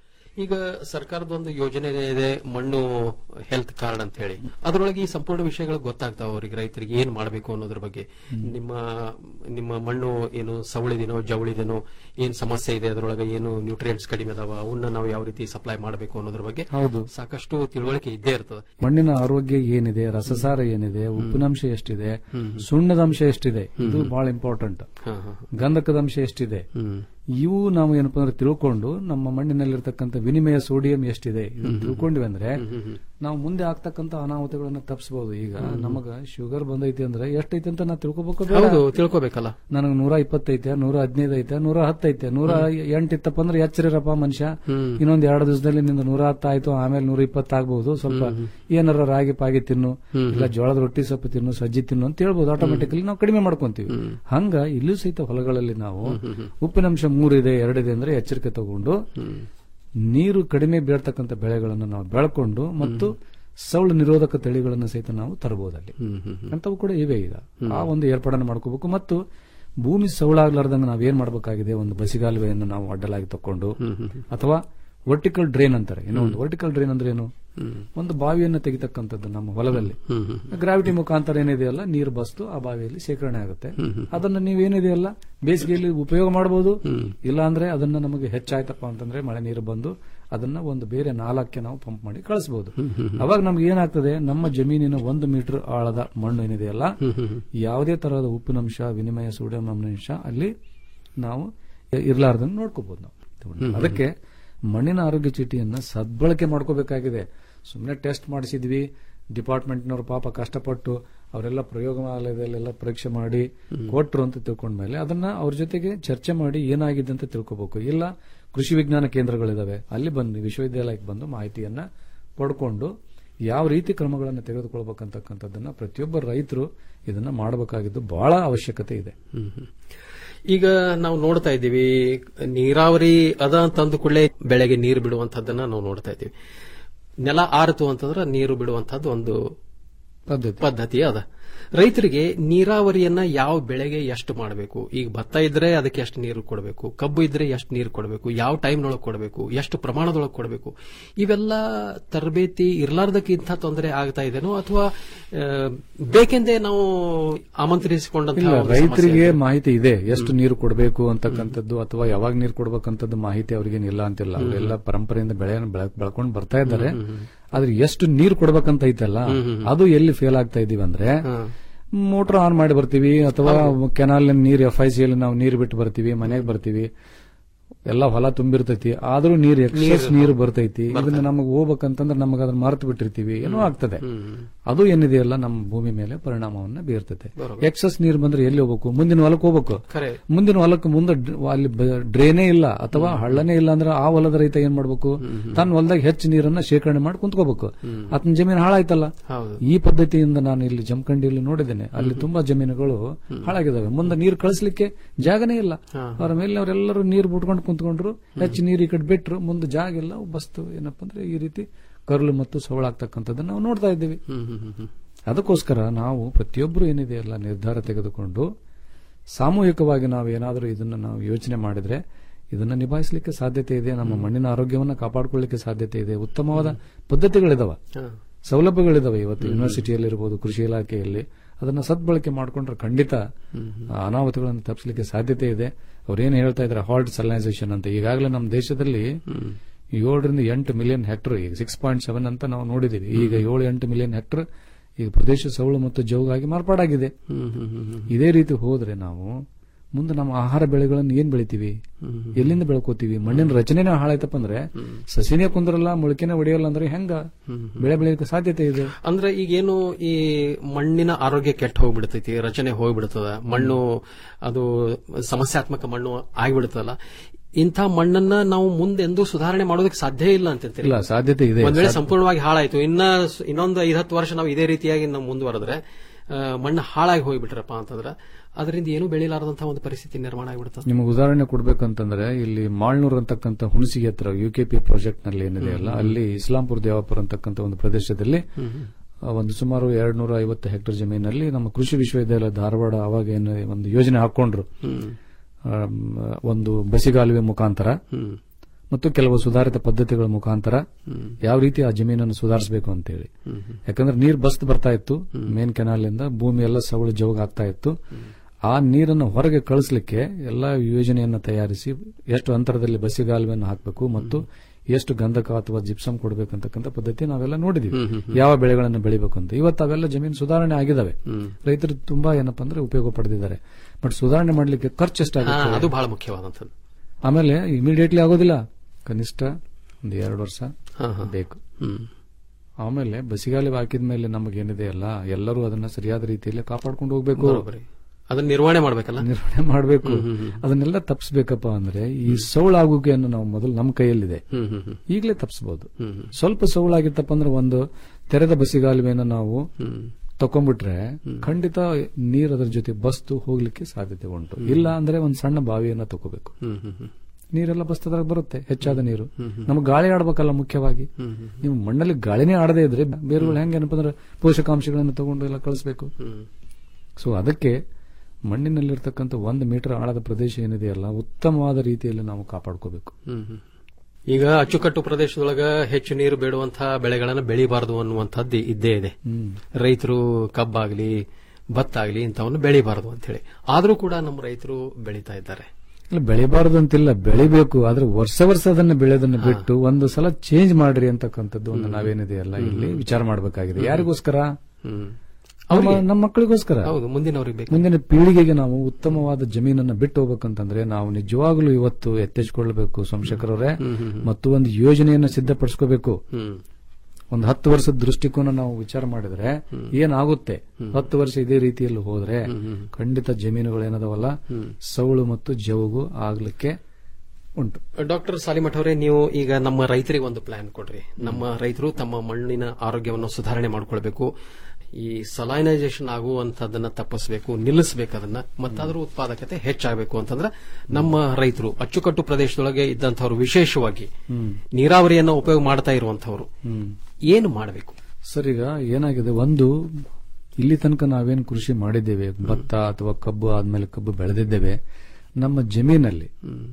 ಈಗ ಸರ್ಕಾರದ ಒಂದು ಯೋಜನೆ ಇದೆ ಮಣ್ಣು ಹೆಲ್ತ್ ಕಾರ್ಡ್ ಅಂತ ಹೇಳಿ ಅದರೊಳಗೆ ಈ ಸಂಪೂರ್ಣ ವಿಷಯಗಳು ಗೊತ್ತಾಗ್ತಾವ ಅವರಿಗೆ ರೈತರಿಗೆ ಏನ್ ಮಾಡಬೇಕು ಅನ್ನೋದ್ರ ಬಗ್ಗೆ ನಿಮ್ಮ ನಿಮ್ಮ ಮಣ್ಣು ಏನು ಸವಳಿದೇನೋ ಜವಳಿದೇನೋ ಏನ್ ಸಮಸ್ಯೆ ಇದೆ ಅದರೊಳಗೆ ಏನು ನ್ಯೂಟ್ರಿಯೆಂಟ್ಸ್ ಕಡಿಮೆ ಅದಾವ ಅವನ್ನ ನಾವು ಯಾವ ರೀತಿ ಸಪ್ಲೈ ಮಾಡಬೇಕು ಅನ್ನೋದ್ರ ಬಗ್ಗೆ ಹೌದು ಸಾಕಷ್ಟು ತಿಳುವಳಿಕೆ ಇದ್ದೇ ಇರ್ತದೆ ಮಣ್ಣಿನ ಆರೋಗ್ಯ ಏನಿದೆ ರಸಸಾರ ಏನಿದೆ ಉಪ್ಪಿನಂಶ ಎಷ್ಟಿದೆ ಸುಣ್ಣದ ಅಂಶ ಎಷ್ಟಿದೆ ಇದು ಬಹಳ ಇಂಪಾರ್ಟೆಂಟ್ ಹಾ, ಹಾ, ಗಂಧಕದ ಅಂಶ ಎಷ್ಟಿದೆ ಇವು ನಾವು ಏನಪ್ಪಾ ಅಂದ್ರೆ ತಿಳ್ಕೊಂಡು ನಮ್ಮ ಮಣ್ಣಿನಲ್ಲಿರ್ತಕ್ಕಂಥ ವಿನಿಮಯ ಸೋಡಿಯಂ ಎಷ್ಟಿದೆ ಇದನ್ನ ತಿಳ್ಕೊಂಡ್ವಿ ಅಂದ್ರೆ ನಾವು ಮುಂದೆ ಆಗ್ತಕ್ಕಂಥ ಅನಾಹುತಗಳನ್ನ ತಪ್ಪಿಸಬಹುದು ಈಗ ನಮಗ ಶುಗರ್ ಬಂದೈತಿ ಅಂದ್ರೆ ಎಷ್ಟೈತಿ ಅಂತ ನಾ ತಿಳ್ಕೊಬೇಕು ಬೇಡ? ಹೌದು ತಿಳ್ಕೊಬೇಕಲ್ಲ ನನಗೆ ನೂರ ಇಪ್ಪತ್ತೈತೆ ನೂರ ಹದಿನೈದು ಐತೆ ನೂರ ಹತ್ತೈತೆ ನೂರ ಎಂಟು ಇತ್ತಪ್ಪ ಅಂದ್ರೆ ಎಚ್ಚರಿರಪ್ಪ ಮನುಷ್ಯ ಇನ್ನೊಂದ್ ಎರಡು ದಿವಸದಲ್ಲಿ ನಿಂದ ನೂರ ಹತ್ತು ಆಯ್ತು ಆಮೇಲೆ ನೂರ ಇಪ್ಪತ್ತು ಆಗ್ಬಹುದು ಸ್ವಲ್ಪ ಏನಾರ ರಾಗಿ ಪಾಗಿ ತಿನ್ನು ಇಲ್ಲ ಜೋಳದ ರೊಟ್ಟಿ ಸ್ವಲ್ಪ ತಿನ್ನು ಸಜ್ಜಿ ತಿನ್ನು ಅಂತ ಹೇಳ್ಬೋದು ಆಟೋಮೆಟಿಕಲಿ ನಾವು ಕಡಿಮೆ ಮಾಡ್ಕೊಂತೀವಿ ಹಂಗ ಇಲ್ಲೂ ಸಹಿತ ಹೊಲಗಳಲ್ಲಿ ನಾವು ಉಪ್ಪಿನಂಶ ಮೂರಿದೆ ಎರಡಿದೆ ಅಂದ್ರೆ ಎಚ್ಚರಿಕೆ ತಗೊಂಡು ನೀರು ಕಡಿಮೆ ಬೀಳ್ತಕ್ಕಂಥ ಬೆಳೆಗಳನ್ನು ನಾವು ಬೆಳ್ಕೊಂಡು ಮತ್ತು ಸೌಳು ನಿರೋಧಕ ತಳಿಗಳನ್ನು ಸಹಿತ ನಾವು ತರಬಹುದಲ್ಲಿ ಅಂತವು ಕೂಡ ಇವೆ ಈಗ ಆ ಒಂದು ಏರ್ಪಾಡನ್ನು ಮಾಡ್ಕೋಬೇಕು ಮತ್ತು ಭೂಮಿ ಸೌಳಾಗ್ಲಾರ್ದಂಗ ನಾವೇನ್ ಮಾಡಬೇಕಾಗಿದೆ ಒಂದು ಬಸಿಗಾಲುವೆಯನ್ನು ನಾವು ಅಡ್ಡಲಾಗಿ ತಕೊಂಡು ಅಥವಾ ವರ್ಟಿಕಲ್ ಡ್ರೈನ್ ಅಂತಾರೆ ಏನೋ ಒಂದು ವರ್ಟಿಕಲ್ ಡ್ರೈನ್ ಅಂದ್ರೆ ಏನು ಒಂದು ಬಾವಿಯನ್ನು ತೆಗಿತಕ್ಕಂಥದ್ದು ನಮ್ಮ ಹೊಲದಲ್ಲಿ ಗ್ರಾವಿಟಿ ಮುಖಾಂತರ ಏನಿದೆಯಲ್ಲ ನೀರು ಬಸ್ತು ಆ ಬಾವಿಯಲ್ಲಿ ಶೇಖರಣೆ ಆಗುತ್ತೆ ಅದನ್ನ ನೀವೇನಿದೆಯಲ್ಲ ಬೇಸಿಗೆಯಲ್ಲಿ ಉಪಯೋಗ ಮಾಡಬಹುದು ಇಲ್ಲ ಅಂದ್ರೆ ಅದನ್ನ ನಮಗೆ ಹೆಚ್ಚಾಯ್ತಪ್ಪ ಅಂತಂದ್ರೆ ಮಳೆ ನೀರು ಬಂದು ಅದನ್ನ ಒಂದು ಬೇರೆ ನಾಲ್ಕಕ್ಕೆ ನಾವು ಪಂಪ್ ಮಾಡಿ ಕಳಿಸಬಹುದು ಅವಾಗ ನಮ್ಗೆ ಏನಾಗ್ತದೆ ನಮ್ಮ ಜಮೀನಿನ ಒಂದು ಮೀಟರ್ ಆಳದ ಮಣ್ಣು ಏನಿದೆಯಲ್ಲ ಯಾವುದೇ ತರಹದ ಉಪ್ಪಿನಂಶ ವಿನಿಮಯ ಸೋಡಿಯಂ ಅಂಶ ಅಲ್ಲಿ ನಾವು ಇರ್ಲಾರ್ದಂಗೆ ನೋಡ್ಕೋಬಹುದು ನಾವು ಅದಕ್ಕೆ ಮಣ್ಣಿನ ಆರೋಗ್ಯ ಚೀಟಿಯನ್ನ ಸದ್ಬಳಕೆ ಮಾಡ್ಕೋಬೇಕಾಗಿದೆ ಸುಮ್ಮನೆ ಟೆಸ್ಟ್ ಮಾಡಿಸಿದ್ವಿ ಡಿಪಾರ್ಟ್ಮೆಂಟ್ನವ್ರು ಪಾಪ ಕಷ್ಟಪಟ್ಟು ಅವರೆಲ್ಲ ಪ್ರಯೋಗಾಲಯದಲ್ಲೆಲ್ಲ ಪರೀಕ್ಷೆ ಮಾಡಿ ಕೊಟ್ರು ಅಂತ ತಿಳ್ಕೊಂಡ್ಮೇಲೆ ಅದನ್ನ ಅವ್ರ ಜೊತೆಗೆ ಚರ್ಚೆ ಮಾಡಿ ಏನಾಗಿದೆ ಅಂತ ತಿಳ್ಕೋಬೇಕು ಇಲ್ಲ ಕೃಷಿ ವಿಜ್ಞಾನ ಕೇಂದ್ರಗಳಿದಾವೆ ಅಲ್ಲಿ ಬಂದು ವಿಶ್ವವಿದ್ಯಾಲಯಕ್ಕೆ ಬಂದು ಮಾಹಿತಿಯನ್ನ ಪಡ್ಕೊಂಡು ಯಾವ ರೀತಿ ಕ್ರಮಗಳನ್ನು ತೆಗೆದುಕೊಳ್ಬೇಕಂತಕ್ಕಂಥದ್ದನ್ನ ಪ್ರತಿಯೊಬ್ಬ ರೈತರು ಇದನ್ನ ಮಾಡಬೇಕಾಗಿದ್ದು ಬಹಳ ಅವಶ್ಯಕತೆ ಇದೆ ಈಗ ನಾವು ನೋಡ್ತಾ ಇದ್ದೀವಿ ನೀರಾವರಿ ಅದ ಅಂತ ಅಂದ ಕೂಡಲೇ ಬೆಳೆಗೆ ನೀರು ಬಿಡುವಂತಹದ್ದನ್ನ ನಾವು ನೋಡ್ತಾ ಇದ್ದೀವಿ ನೆಲ ಆರಿತು ಅಂತಂದ್ರೆ ನೀರು ಬಿಡುವಂತಹದ್ದು ಒಂದು ಪದ್ಧತಿ ಪದ್ಧತಿ ಅದ ರೈತರಿಗೆ ನೀರಾವರಿಯನ್ನ ಯಾವ ಬೆಳೆಗೆ ಎಷ್ಟು ಮಾಡಬೇಕು ಈಗ ಭತ್ತ ಇದ್ರೆ ಅದಕ್ಕೆ ಎಷ್ಟು ನೀರು ಕೊಡಬೇಕು ಕಬ್ಬು ಇದ್ರೆ ಎಷ್ಟು ನೀರು ಕೊಡಬೇಕು ಯಾವ ಟೈಮ್ನೊಳಗೆ ಕೊಡಬೇಕು ಎಷ್ಟು ಪ್ರಮಾಣದೊಳಗೆ ಕೊಡಬೇಕು ಇವೆಲ್ಲ ತರಬೇತಿ ಇರ್ಲಾರ್ದಕ್ಕಿಂತ ತೊಂದರೆ ಆಗ್ತಾ ಇದೆನೋ ಅಥವಾ ಆ, ಬೇಕೆಂದೇ ನಾವು ಆಮಂತ್ರಿಸಿಕೊಂಡಂತಹ ಇಲ್ಲ ಒಂದು ಸಮಸ್ಯೆ ರೈತರಿಗೆ ಇದೆ? ಮಾಹಿತಿ ಇದೆ ಎಷ್ಟು ನೀರು ಕೊಡಬೇಕು ಅಂತಕ್ಕಂಥದ್ದು ಅಥವಾ ಯಾವಾಗ ನೀರು ಕೊಡ್ಬೇಕಂತದ್ದು ಮಾಹಿತಿ ಅವ್ರಿಗೇನು ಇಲ್ಲ ಅಂತಿಲ್ಲ ಅವರೆಲ್ಲ ಪರಂಪರೆಯಿಂದ ಬೆಳೆಯನ್ನು ಬೆಳಕ್- ಬೆಳ್ಕೊಂಡು ಬರ್ತಾ ಇದ್ದಾರೆ ಆದ್ರೆ ಎಷ್ಟು ನೀರು ಕೊಡ್ಬೇಕಂತ ಐತಲ್ಲ ಅದು ಎಲ್ಲಿ ಫೇಲ್ ಆಗ್ತಾ ಇದೀವಿ ಅಂದ್ರೆ ಮೋಟರ್ ಆನ್ ಮಾಡಿ ಬರ್ತೀವಿ ಅಥವಾ ಕೆನಾಲ್ ನೀರು ಎಫ್ ಐ ಸಿ ಅಲ್ಲಿ ನಾವು ನೀರು ಬಿಟ್ಟು ಬರ್ತೀವಿ ಮನೆಗೆ ಬರ್ತೀವಿ ಎಲ್ಲ ಹೊಲ ತುಂಬಿರ್ತೈತಿ ಆದ್ರೂ ನೀರು ಎಕ್ಸಸ್ ನೀರು ಬರ್ತೈತಿ ಇದನ್ನ ನಮಗೆ ಹೋಗ್ಬೇಕಂತಂದ್ರೆ ನಮಗೆ ಅದನ್ನ ಮರೆತು ಬಿಟ್ಟಿರ್ತೀವಿ ಏನೋ ಆಗ್ತದೆ ಅದು ಏನಿದೆಯಲ್ಲ ನಮ್ಮ ಭೂಮಿ ಮೇಲೆ ಪರಿಣಾಮವನ್ನ ಬೀರ್ತದೆ ಎಕ್ಸಸ್ ನೀರು ಬಂದ್ರೆ ಎಲ್ಲಿ ಹೋಗ್ಬೇಕು ಮುಂದಿನ ಹೊಲಕ್ಕೆ ಹೋಗ್ಬೇಕು ಖರೆ. ಮುಂದಿನ ಹೊಲಕ್ಕೆ ಮುಂದೆ ಡ್- ಅಲ್ಲಿ ಬ- ಡ್ರೈನೇ ಇಲ್ಲ ಅಥವಾ ಹಳ್ಳನೇ ಇಲ್ಲ ಅಂದ್ರೆ ಆ ಹೊಲದ ರೈತ ಏನ್ ಮಾಡ್ಬೇಕು ತನ್ನ ಹೊಲದಾಗ ಹೆಚ್ಚು ನೀರನ್ನ ಶೇಖರಣೆ ಮಾಡಿ ಕುಂತ್ಕೋಬೇಕು ಆತನ ಜಮೀನು ಹಾಳಾಯ್ತಲ್ಲ ಹೌದು. ಈ ಪದ್ಧತಿಯಿಂದ ನಾನು ಇಲ್ಲಿ ಜಮಖಂಡಿಯಲ್ಲಿ ನೋಡಿದ್ದೇನೆ ಅಲ್ಲಿ ತುಂಬಾ ಜಮೀನುಗಳು ಹಾಳಾಗಿದ್ದಾವೆ ಮುಂದೆ ನೀರು ಕಳಿಸ್ಲಿಕ್ಕೆ ಜಾಗನೇ ಇಲ್ಲ ಅವರ ಮೇಲೆ ಅವರೆಲ್ಲರೂ ನೀರು ಬಿಟ್ಕೊಂಡು ಕುಂತ್ಕೊಂಡ್ರು ಹೆಚ್ಚು ನೀರು ಈ ಕಡೆ ಬಿಟ್ರು ಮುಂದೆ ಜಾಗ ಇಲ್ಲ ಬಸ್ತು ಏನಪ್ಪಾ ಅಂದ್ರೆ ಈ ರೀತಿ ಕರುಳು ಮತ್ತು ಸವಳಾಗ್ತಕ್ಕಂಥದ್ದನ್ನ ನಾವು ನೋಡ್ತಾ ಇದ್ದೀವಿ ಅದಕ್ಕೋಸ್ಕರ ನಾವು ಪ್ರತಿಯೊಬ್ಬರು ಏನಿದೆಯಲ್ಲ ನಿರ್ಧಾರ ತೆಗೆದುಕೊಂಡು ಸಾಮೂಹಿಕವಾಗಿ ನಾವು ಏನಾದರೂ ಇದನ್ನ ನಾವು ಯೋಚನೆ ಮಾಡಿದ್ರೆ ಇದನ್ನ ನಿಭಾಯಿಸಲಿಕ್ಕೆ ಸಾಧ್ಯತೆ ಇದೆ ನಮ್ಮ ಮಣ್ಣಿನ ಆರೋಗ್ಯವನ್ನ ಕಾಪಾಡಿಕೊಳ್ಳಿಕ್ಕೆ ಸಾಧ್ಯತೆ ಇದೆ ಉತ್ತಮವಾದ ಪದ್ಧತಿಗಳಿದಾವ ಸೌಲಭ್ಯಗಳಿದಾವೆ ಇವತ್ತು ಯೂನಿವರ್ಸಿಟಿಯಲ್ಲಿ ಇರಬಹುದು ಕೃಷಿ ಇಲಾಖೆಯಲ್ಲಿ ಅದನ್ನ ಸದ್ಬಳಕೆ ಮಾಡಿಕೊಂಡ್ರೆ ಖಂಡಿತ ಆ ಅನಾಹುತಗಳನ್ನು ತಪ್ಪಿಸಲಿಕ್ಕೆ ಸಾಧ್ಯತೆ ಇದೆ ಅವ್ರೇನು ಹೇಳ್ತಾ ಇದ್ದಾರೆ ಹಾಲ್ಟ್ ಸಲನೈಸೇಷನ್ ಅಂತ ಈಗಾಗಲೇ ನಮ್ಮ ದೇಶದಲ್ಲಿ ಏಳರಿಂದ ಎಂಟು ಮಿಲಿಯನ್ ಹೆಕ್ಟರ್ ಈಗ ಸಿಕ್ಸ್ ಪಾಯಿಂಟ್ ಸೆವೆನ್ ಅಂತ ನಾವು ನೋಡಿದೀವಿ ಈಗ ಏಳು ಎಂಟು ಮಿಲಿಯನ್ ಹೆಕ್ಟರ್ ಈಗ ಪ್ರದೇಶ ಸೌಳು ಮತ್ತು ಜೌಗಾಗಿ ಮಾರ್ಪಾಡಾಗಿದೆ ಇದೇ ರೀತಿ ಹೋದ್ರೆ ನಾವು ಮುಂದೆ ನಮ್ಮ ಆಹಾರ ಬೆಳೆಗಳನ್ನು ಏನ್ ಬೆಳಿತೀವಿ ಎಲ್ಲಿಂದ ಬೆಳ್ಕೋತೀವಿ ಮಣ್ಣಿನ ರಚನೆನೇ ಹಾಳಾಯ್ತಪ್ಪ ಅಂದ್ರೆ ಸಸಿನೇ ಕುಂದ್ರಲ್ಲ ಮೊಳಕೆನೇ ಹೊಡೆಯಲ್ಲ ಅಂದ್ರೆ ಹೆಂಗ ಬೆಳೆ ಬೆಳೆಯಕ್ಕೆ ಸಾಧ್ಯತೆ ಇದೆ ಅಂದ್ರೆ ಈಗೇನು ಈ ಮಣ್ಣಿನ ಆರೋಗ್ಯ ಕೆಟ್ಟ ಹೋಗ್ಬಿಡ್ತೈತಿ ರಚನೆ ಹೋಗ್ಬಿಡ್ತದ ಮಣ್ಣು ಅದು ಸಮಸ್ಯಾತ್ಮಕ ಮಣ್ಣು ಆಗಿಬಿಡ್ತದಲ್ಲ ಇಂಥ ಮಣ್ಣನ್ನ ನಾವು ಮುಂದೆಂದೂ ಸುಧಾರಣೆ ಮಾಡೋದಕ್ಕೆ ಸಾಧ್ಯ ಇಲ್ಲ ಅಂತ ಇಲ್ಲ ಸಾಧ್ಯತೆ ಇದೆ ಒಂದ್ ವೇಳೆ ಸಂಪೂರ್ಣವಾಗಿ ಹಾಳಾಯ್ತು ಇನ್ನ ಸ- ಇನ್ನೊಂದು ಐದ್ ಹತ್ತು ವರ್ಷ ನಾವು ಇದೇ ರೀತಿಯಾಗಿ ನಾವು ಮುಂದುವರೆದ್ರೆ ಆ, ಮಣ್ಣು ಹಾಳಾಗಿ ಹೋಗ್ಬಿಟ್ರಪ್ಪ ಅಂತಂದ್ರೆ ಅದರಿಂದ ಏನು ಬೆಳಿಲಾರದಂತಹ ಒಂದು ಪರಿಸ್ಥಿತಿ ನಿರ್ಮಾಣ ಆಗಿಬಿಡ್ತದೆ ನಿಮಗೆ ಉದಾಹರಣೆ ಕೊಡ್ಬೇಕಂತಂದ್ರೆ ಇಲ್ಲಿ ಮಾಳ್ನೂರ್ ಅಂತಕ್ಕಂಥ ಹುಣಸಿಗೆ ಹತ್ರ ಯುಕೆಪಿ ಪ್ರಾಜೆಕ್ಟ್ ನಲ್ಲಿ ಏನಿದೆಯಲ್ಲ ಅಲ್ಲಿ ಇಸ್ಲಾಂಪುರ್ ದೇವಾಪುರ ಅಂತಕ್ಕಂಥ ಒಂದು ಪ್ರದೇಶದಲ್ಲಿ ಆ, ಒಂದು ಸುಮಾರು ಎರಡ್ ನೂರ ಐವತ್ತು ಹೆಕ್ಟೇರ್ ಜಮೀನಲ್ಲಿ ನಮ್ಮ ಕೃಷಿ ವಿಶ್ವವಿದ್ಯಾಲಯ ಧಾರವಾಡ ಅವಾಗ ಏನು ಒಂದು ಯೋಜನೆ ಹಾಕೊಂಡ್ರು ಆಮ್, ಒಂದು ಬಸಿಗಾಲುವೆ ಮುಖಾಂತರ ಮತ್ತು ಕೆಲವು ಸುಧಾರಿತ ಪದ್ಧತಿಗಳ ಮುಖಾಂತರ ಯಾವ ರೀತಿ ಆ ಜಮೀನನ್ನು ಸುಧಾರಿಸಬೇಕು ಅಂತ ಹೇಳಿ ಯಾಕಂದ್ರೆ ನೀರು ಬಸ್ತ್ ಬರ್ತಾ ಇತ್ತು ಮೇನ್ ಕೆನಾಲ್ ಇಂದ ಭೂಮಿ ಎಲ್ಲ ಸವಳು ಜೋಗ ಆಗ್ತಾ ಇತ್ತು ಆ ನೀರನ್ನು ಹೊರಗೆ ಕಳಿಸ್ಲಿಕ್ಕೆ ಎಲ್ಲ ಯೋಜನೆಯನ್ನ ತಯಾರಿಸಿ ಎಷ್ಟು ಅಂತರದಲ್ಲಿ ಬಸಿಗಾಲುವೆಯನ್ನು ಹಾಕಬೇಕು ಮತ್ತು ಎಷ್ಟು ಗಂಧಕ ಅಥವಾ ಜಿಪ್ಸಮ್ ಕೊಡಬೇಕಂತಕ್ಕಂಥ ಪದ್ಧತಿ ನಾವೆಲ್ಲ ನೋಡಿದೀವಿ ಯಾವ ಬೆಳೆಗಳನ್ನು ಬೆಳಿಬೇಕು ಅಂತ ಇವತ್ತು ಅವೆಲ್ಲ ಜಮೀನು ಸುಧಾರಣೆ ಆಗಿದಾವೆ ರೈತರು ತುಂಬಾ ಏನಪ್ಪಾ ಅಂದ್ರೆ ಉಪಯೋಗ ಪಡೆದಿದ್ದಾರೆ ಬಟ್ ಸುಧಾರಣೆ ಮಾಡ್ಲಿಕ್ಕೆ ಖರ್ಚು ಹಾ, ಎಷ್ಟಾಗುತ್ತೆ ಅದು ಬಹಳ ಮುಖ್ಯವಾದಂಥದ್ದು ಆಮೇಲೆ ಇಮಿಡಿಯೇಟ್ಲಿ ಆಗೋದಿಲ್ಲ ಕನಿಷ್ಠ ಒಂದು ಎರಡು ವರ್ಷ ಹಾ, ಹಾ. ಬೇಕು ಹ್ಮ್ ಆಮೇಲೆ ಬಸಿಗಾಲಿ ಹಾಕಿದ ಮೇಲೆ ನಮಗೇನಿದೆ ಅಲ್ಲ ಎಲ್ಲರೂ ಅದನ್ನ ಸರಿಯಾದ ರೀತಿಯಲ್ಲಿ ಕಾಪಾಡ್ಕೊಂಡು ಹೋಗ್ಬೇಕು ಬರೋಬ್ಬರಿ. ಅದನ್ನ ನಿರ್ವಹಣೆ ಮಾಡ್ಬೇಕಲ್ಲ ನಿರ್ವಹಣೆ ಮಾಡಬೇಕು ಅದನ್ನೆಲ್ಲ ತಪ್ಪಿಸ್ಬೇಕಪ್ಪ ಅಂದ್ರೆ ಈ ಸೌಳಾಗುಗೆಯನ್ನು ನಾವು ಮೊದಲು ನಮ್ಮ ಕೈಯಲ್ಲಿದೆ ಹ್ಮ್ ಹ್ಮ್ ಹ್ಮ್ ಈಗಲೇ ತಪ್ಪಿಸಬಹುದು ಹ್ಮ್ ಹ್ಮ್. ಸ್ವಲ್ಪ ಸೌಳಾಗಿತ್ತಪ್ಪ ಅಂದ್ರೆ ಒಂದು ತೆರೆದ ಬಸಿಗಾಲುವೆಯನ್ನು ನಾವು ಹ್ಮ್ ತಕೊಂಡ್ಬಿಟ್ರೆ ಖಂಡಿತ ನೀರ್ ಅದರ ಜೊತೆ ಬಸ್ತು ಹೋಗ್ಲಿಕ್ಕೆ ಸಾಧ್ಯತೆ ಉಂಟು ಇಲ್ಲ ಅಂದ್ರೆ ಒಂದ್ ಸಣ್ಣ ಬಾವಿಯನ್ನ ತಗೋಬೇಕು ಹ್ಮ್ ಹ್ಮ್ ಹ್ಮ್ ನೀರೆಲ್ಲ ಬಸ್ತದಾಗ ಬರುತ್ತೆ ಹೆಚ್ಚಾದ ನೀರು ನಮ್ಗೆ ಗಾಳಿ ಆಡ್ಬೇಕಲ್ಲ ಮುಖ್ಯವಾಗಿ ನೀವು ಮಣ್ಣಲ್ಲಿ ಗಾಳಿನೇ ಆಡದೇ ಇದ್ರೆ ಬೇರುಗಳು ಹೆಂಗೆ ಏನಪ್ಪ ಅಂದ್ರೆ ಪೋಷಕಾಂಶಗಳನ್ನು ತಗೊಂಡು ಎಲ್ಲ ಕಳಿಸ್ಬೇಕು ಹ್ಮ್ ಸೊ ಅದಕ್ಕೆ ಮಣ್ಣಿನಲ್ಲಿರ್ತಕ್ಕಂಥ ಒಂದು ಮೀಟರ್ ಆಳದ ಪ್ರದೇಶ ಏನಿದೆಯಲ್ಲ ಉತ್ತಮವಾದ ರೀತಿಯಲ್ಲಿ ನಾವು ಕಾಪಾಡ್ಕೋಬೇಕು ಹ್ಮ್ ಹ್ಮ್. ಈಗ ಅಚ್ಚುಕಟ್ಟು ಪ್ರದೇಶದೊಳಗ ಹೆಚ್ಚು ನೀರು ಬೇಡುವಂತಹ ಬೆಳೆಗಳನ್ನ ಬೆಳಿಬಾರದು ಅನ್ನುವಂಥದ್ದು ಇದ್ದೇ ಇದೆ ರೈತರು ಕಬ್ಬಾಗ್ಲಿ ಭತ್ತ ಆಗ್ಲಿ ಇಂಥವನ್ನು ಬೆಳಿಬಾರದು ಅಂತ ಹೇಳಿ ಆದ್ರೂ ಕೂಡ ನಮ್ಮ ರೈತರು ಬೆಳೀತಾ ಇದ್ದಾರೆ ಇಲ್ಲ ಬೆಳಿಬಾರದು ಅಂತಿಲ್ಲ ಬೆಳಿಬೇಕು ಆದ್ರೆ ವರ್ಷ ವರ್ಷ ಅದನ್ನ ಬೆಳೆದನ್ನ ಬಿಟ್ಟು ಒಂದು ಸಲ ಚೇಂಜ್ ಮಾಡ್ರಿ ಅಂತಕ್ಕಂಥದ್ದು ಒಂದು ನಾವೇನಿದೆಯಲ್ಲ ಇಲ್ಲಿ ವಿಚಾರ ಮಾಡಬೇಕಾಗಿದೆ ಯಾರಿಗೋಸ್ಕರ ಹ್ಮ್ ನಮ್ಮ ನಮ್ಮ ಮಕ್ಕಳಿಗೋಸ್ಕರ ಹೌದು ಮುಂದಿನವ್ರಿಗೆ ಬೇಕು ಮುಂದಿನ ಪೀಳಿಗೆಗೆ ನಾವು ಉತ್ತಮವಾದ ಜಮೀನನ್ನ ಬಿಟ್ಟು ಹೋಗ್ಬೇಕಂತಂದ್ರೆ ನಾವು ನಿಜವಾಗ್ಲೂ ಇವತ್ತು ಎತ್ತೆಚ್ಕೊಳ್ಬೇಕು ಸೋಮಶೇಖರ್ ಮತ್ತು ಒಂದು ಯೋಜನೆಯನ್ನ ಸಿದ್ಧಪಡಿಸ್ಕೋಬೇಕು ಹ್ಮ್ ಒಂದು ಹತ್ತು ವರ್ಷದ ದೃಷ್ಟಿಕೋನ ನಾವು ವಿಚಾರ ಮಾಡಿದ್ರೆ ಏನಾಗುತ್ತೆ ಹತ್ತು ವರ್ಷ ಇದೇ ರೀತಿಯಲ್ಲಿ ಹೋದ್ರೆ ಖಂಡಿತ ಜಮೀನುಗಳು ಏನದವಲ್ಲ ಸೌಳು ಮತ್ತು ಜವುಗು ಆಗ್ಲಿಕ್ಕೆ ಉಂಟು ಡಾಕ್ಟರ್ ಸಾಲಿಮಠ್ ಅವರೇ ನೀವು ಈಗ ನಮ್ಮ ರೈತರಿಗೆ ಒಂದು ಪ್ಲಾನ್ ಕೊಡ್ರಿ ನಮ್ಮ ರೈತರು ತಮ್ಮ ಮಣ್ಣಿನ ಆರೋಗ್ಯವನ್ನು ಸುಧಾರಣೆ ಮಾಡ್ಕೊಳ್ಬೇಕು ಈ ಸಲೈನೈಸೇಷನ್ ಆಗುವಂತದನ್ನ ತಪ್ಪಿಸಬೇಕು ನಿಲ್ಲಿಸಬೇಕು ಅದನ್ನ ಮತ್ತಾದ್ರೂ ಉತ್ಪಾದಕತೆ ಹೆಚ್ಚಾಗಬೇಕು ಅಂತಂದ್ರೆ ನಮ್ಮ ರೈತರು ಅಚ್ಚುಕಟ್ಟು ಪ್ರದೇಶದೊಳಗೆ ಇದ್ದಂಥವ್ರು ವಿಶೇಷವಾಗಿ ನೀರಾವರಿಯನ್ನ ಉಪಯೋಗ ಮಾಡ್ತಾ ಇರುವಂತವ್ರು ಏನು ಮಾಡಬೇಕು ಸರ್ ಈಗ ಏನಾಗಿದೆ ಒಂದು ಇಲ್ಲಿ ತನಕ ನಾವೇನು ಕೃಷಿ ಮಾಡಿದ್ದೇವೆ ಭತ್ತ ಅಥವಾ ಕಬ್ಬು ಆದ್ಮೇಲೆ ಕಬ್ಬು ಬೆಳೆದಿದ್ದೇವೆ ನಮ್ಮ ಜಮೀನಲ್ಲಿ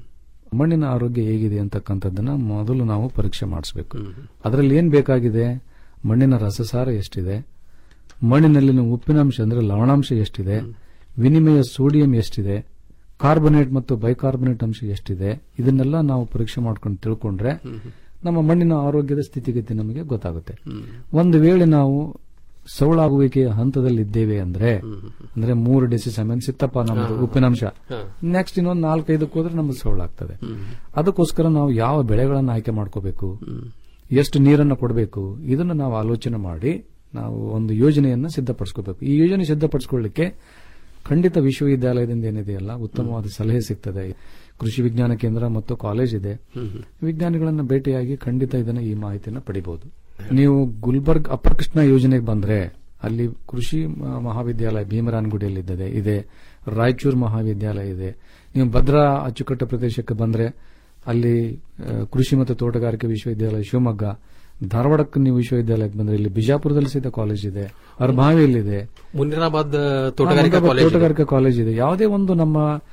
ಮಣ್ಣಿನ ಆರೋಗ್ಯ ಹೇಗಿದೆ ಅಂತಕ್ಕಂಥದ್ದನ್ನ ಮೊದಲು ನಾವು ಪರೀಕ್ಷೆ ಮಾಡಿಸಬೇಕು ಅದರಲ್ಲಿ ಏನ್ ಬೇಕಾಗಿದೆ ಮಣ್ಣಿನ ರಸಸಾರ ಎಷ್ಟಿದೆ ಮಣ್ಣಿನಲ್ಲಿನ ಉಪ್ಪಿನಾಂಶ ಅಂದ್ರೆ ಲವಣಾಂಶ ಎಷ್ಟಿದೆ ವಿನಿಮಯ ಸೋಡಿಯಂ ಎಷ್ಟಿದೆ ಕಾರ್ಬೊನೇಟ್ ಮತ್ತು ಬೈಕಾರ್ಬೊನೇಟ್ ಅಂಶ ಎಷ್ಟಿದೆ ಇದನ್ನೆಲ್ಲ ನಾವು ಪರೀಕ್ಷೆ ಮಾಡ್ಕೊಂಡು ತಿಳ್ಕೊಂಡ್ರೆ ನಮ್ಮ ಮಣ್ಣಿನ ಆರೋಗ್ಯದ ಸ್ಥಿತಿಗತಿ ನಮಗೆ ಗೊತ್ತಾಗುತ್ತೆ ಒಂದು ವೇಳೆ ನಾವು ಸೌಳಾಗುವಿಕೆಯ ಹಂತದಲ್ಲಿದ್ದೇವೆ ಅಂದ್ರೆ ಅಂದ್ರೆ ಮೂರು ಡೆಸಿ ಸೆಮೆನ್ಸ್ ಇತ್ತಪ್ಪ ನಮ್ದು ಉಪ್ಪಿನಾಂಶ ನೆಕ್ಸ್ಟ್ ಇನ್ನೊಂದು ನಾಲ್ಕೈದಕ್ಕೆ ಹೋದ್ರೆ ನಮ್ದು ಸೌಳಾಗ್ತದೆ ಅದಕ್ಕೋಸ್ಕರ ನಾವು ಯಾವ ಬೆಳೆಗಳನ್ನು ಆಯ್ಕೆ ಮಾಡ್ಕೋಬೇಕು ಎಷ್ಟು ನೀರನ್ನು ಕೊಡಬೇಕು ಇದನ್ನು ನಾವು ಆಲೋಚನೆ ಮಾಡಿ ನಾವು ಒಂದು ಯೋಜನೆಯನ್ನ ಸಿದ್ಧಪಡಿಸ್ಕೋಬೇಕು ಈ ಯೋಜನೆ ಸಿದ್ಧಪಡಿಸ್ಕೊಳ್ಳಿಕ್ಕೆ ಖಂಡಿತ ವಿಶ್ವವಿದ್ಯಾಲಯದಿಂದ ಏನಿದೆಯಲ್ಲ ಉತ್ತಮವಾದ ಸಲಹೆ ಸಿಗ್ತದೆ ಕೃಷಿ ವಿಜ್ಞಾನ ಕೇಂದ್ರ ಮತ್ತು ಕಾಲೇಜ್ ಇದೆ ವಿಜ್ಞಾನಿಗಳನ್ನ ಭೇಟಿಯಾಗಿ ಖಂಡಿತ ಇದನ್ನ ಈ ಮಾಹಿತಿಯನ್ನು ಪಡಿಬಹುದು ನೀವು ಗುಲ್ಬರ್ಗ್ ಅಪರ್ ಕೃಷ್ಣ ಯೋಜನೆಗೆ ಬಂದ್ರೆ ಅಲ್ಲಿ ಕೃಷಿ ಮ- ಮಹಾವಿದ್ಯಾಲಯ ಭೀಮರಾನ್ಗುಡಿಯಲ್ಲಿದೆ ಇದೆ ರಾಯಚೂರು ಮಹಾವಿದ್ಯಾಲಯ ಇದೆ ನೀವು ಭದ್ರಾ ಅಚ್ಚುಕಟ್ಟು ಪ್ರದೇಶಕ್ಕೆ ಬಂದ್ರೆ ಅಲ್ಲಿ ಆ, ಕೃಷಿ ಮತ್ತು ತೋಟಗಾರಿಕೆ ವಿಶ್ವವಿದ್ಯಾಲಯ ಶಿವಮೊಗ್ಗ ಧಾರವಾಡಕ್ಕೆ ನೀವು ವಿಶ್ವವಿದ್ಯಾಲಯಕ್ಕೆ ಬಂದ್ರೆ ಇಲ್ಲಿ ಬಿಜಾಪುರದಲ್ಲಿ ಸಹಿತ ಕಾಲೇಜ್ ಇದೆ ಅರ್ಭಾವಿಯಲ್ಲಿದೆ ಮುನಿರಾಬಾದ್ ತೋಟಗಾರಿಕಾ ಹಾ, ಕಾಲೇಜ್ ಇದೆ. ತೋಟಗಾರಿಕಾ ಕಾಲೇಜ್ ಇದೆ ಯಾವುದೇ ಒಂದು ನಮ್ಮ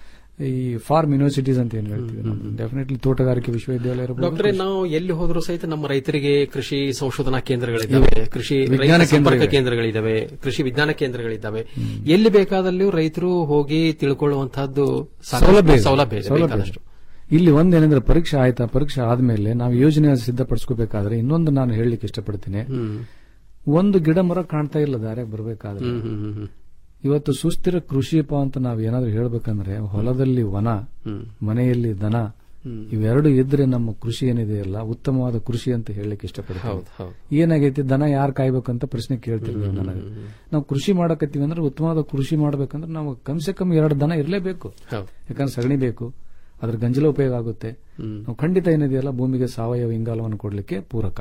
ಈ ಫಾರ್ಮ್ ಯೂನಿವರ್ಸಿಟೀಸ್ ಅಂತ ಏನ್ ಹೇಳ್ತೀವಿ ಡೆಫಿನೆಟ್ಲಿ ತೋಟಗಾರಿಕೆ ವಿಶ್ವವಿದ್ಯಾಲಯ ಇರಬಹುದು ಡಾಕ್ಟ್ರೆ ನಾವು ಎಲ್ಲಿ ಹೋದ್ರೂ ಸಹಿತ ನಮ್ಮ ರೈತರಿಗೆ ಕೃಷಿ ಸಂಶೋಧನಾ ಕೇಂದ್ರಗಳಿದ್ದಾವೆ ಕೃಷಿ ವಿಜ್ಞಾನ ರೈತ ಸಂಪರ್ಕ ಕೇಂದ್ರಗಳಿವೆ. ಕೇಂದ್ರಗಳಿದ್ದಾವೆ ಕೃಷಿ ವಿಜ್ಞಾನ ಕೇಂದ್ರಗಳಿದ್ದಾವೆ ಎಲ್ಲಿ ಬೇಕಾದಲ್ಲಿಯೂ ರೈತರು ಹೋಗಿ ತಿಳ್ಕೊಳ್ಳುವಂತಹದ್ದು ಸಾಕಷ್ಟು ಸೌಲಭ್ಯ ಇದೆ. ಸೌಲಭ್ಯ ಇದೆ ಸೌಲಭ್ಯ ಬೇಕಾದಷ್ಟು. ಇದೆ. ಇಲ್ಲಿ ಒಂದೇನೆಂದ್ರೆ ಪರೀಕ್ಷೆ ಆಯ್ತಾ ಪರೀಕ್ಷೆ ಆದ್ಮೇಲೆ ನಾವು ಯೋಜನೆ ಸಿದ್ಧಪಡಿಸ್ಕೋಬೇಕಾದ್ರೆ ಇನ್ನೊಂದು ನಾನು ಹೇಳಲಿಕ್ಕೆ ಇಷ್ಟಪಡ್ತೀನಿ ಹ್ಮ್. ಒಂದು ಗಿಡ ಮರ ಕಾಣ್ತಾ ಇಲ್ಲ ದಾರ್ಯಾಗ ಬರ್ಬೇಕಾದ್ರೆ ಹ್ಮ್, ಹ್ಮ್, ಹ್ಮ್, ಹ್ಮ್. ಇವತ್ತು ಸುಸ್ಥಿರ ಕೃಷಿಪ ಅಂತ ನಾವು ಏನಾದ್ರೂ ಹೇಳ್ಬೇಕಂದ್ರೆ ಹೊಲದಲ್ಲಿ ವನ ಹ್ಮ್. ಮನೆಯಲ್ಲಿ ದನ ಇವೆರಡು ಇದ್ರೆ ನಮ್ಮ ಕೃಷಿ ಏನಿದೆಯಲ್ಲ ಉತ್ತಮವಾದ ಕೃಷಿ ಅಂತ ಹೇಳಲಿಕ್ಕೆ ಇಷ್ಟಪಡ್ತೀನಿ ಹೌದು ಹೌದು ಏನಾಗೈತಿ ದನ ಯಾರು ಕಾಯ್ಬೇಕಂತ ಪ್ರಶ್ನೆ ಕೇಳ್ತೀರಿ ನೀವು ನನಗೆ ನಾವು ಕೃಷಿ ಮಾಡಕತ್ತೀವಿ ಅಂದ್ರೆ ಉತ್ತಮವಾದ ಕೃಷಿ ಮಾಡ್ಬೇಕಂದ್ರೆ ನಾವು ಕಮ್ಸೆ ಕಮ್ ಎರಡು ದನ ಇರಲೇಬೇಕು ಹೌದು ಯಾಕಂದ್ರೆ ಸಗಣಿ ಬೇಕು ಅದ್ರ ಗಂಜಲ ಉಪಯೋಗ ಆಗುತ್ತೆ ನಾವು ಖಂಡಿತ ಏನಿದೆಯಲ್ಲ ಭೂಮಿಗೆ ಸಾವಯವ ಇಂಗಾಲವನ್ನು ಕೊಡಲಿಕ್ಕೆ ಪೂರಕ